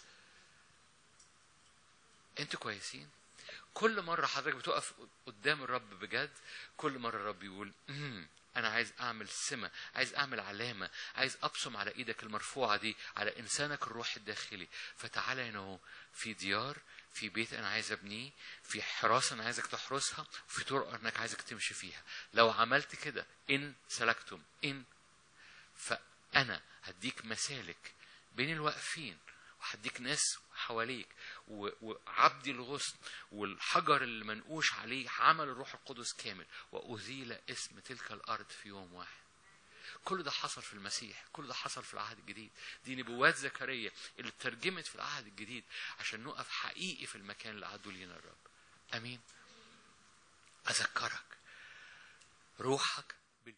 انتوا كويسين كل مرة حضرتك بتقف قدام الرب بجد كل مرة الرب يقول "مم، أنا عايز أعمل سمة عايز أعمل علامة عايز أبصم على إيدك المرفوعة دي على إنسانك الروح الداخلي فتعالى هنا اهو في ديار في بيت أنا عايز أبنيه في حراسة أنا عايزك تحرسها وفي طرق أنك عايزك تمشي فيها لو عملت كده إن سلكتم إن فأنا هديك مسالك بين الواقفين وهديك ناس حواليك و- وعبدي الغصن والحجر اللي منقوش عليه عمل الروح القدس كامل وأزيل اسم تلك الأرض في يوم واحد كل ده حصل في المسيح كل ده حصل في العهد الجديد دي نبوات زكريا اللي اترجمت في العهد الجديد عشان نقف حقيقي في المكان اللي عدوا لينا الرب امين اذكرك روحك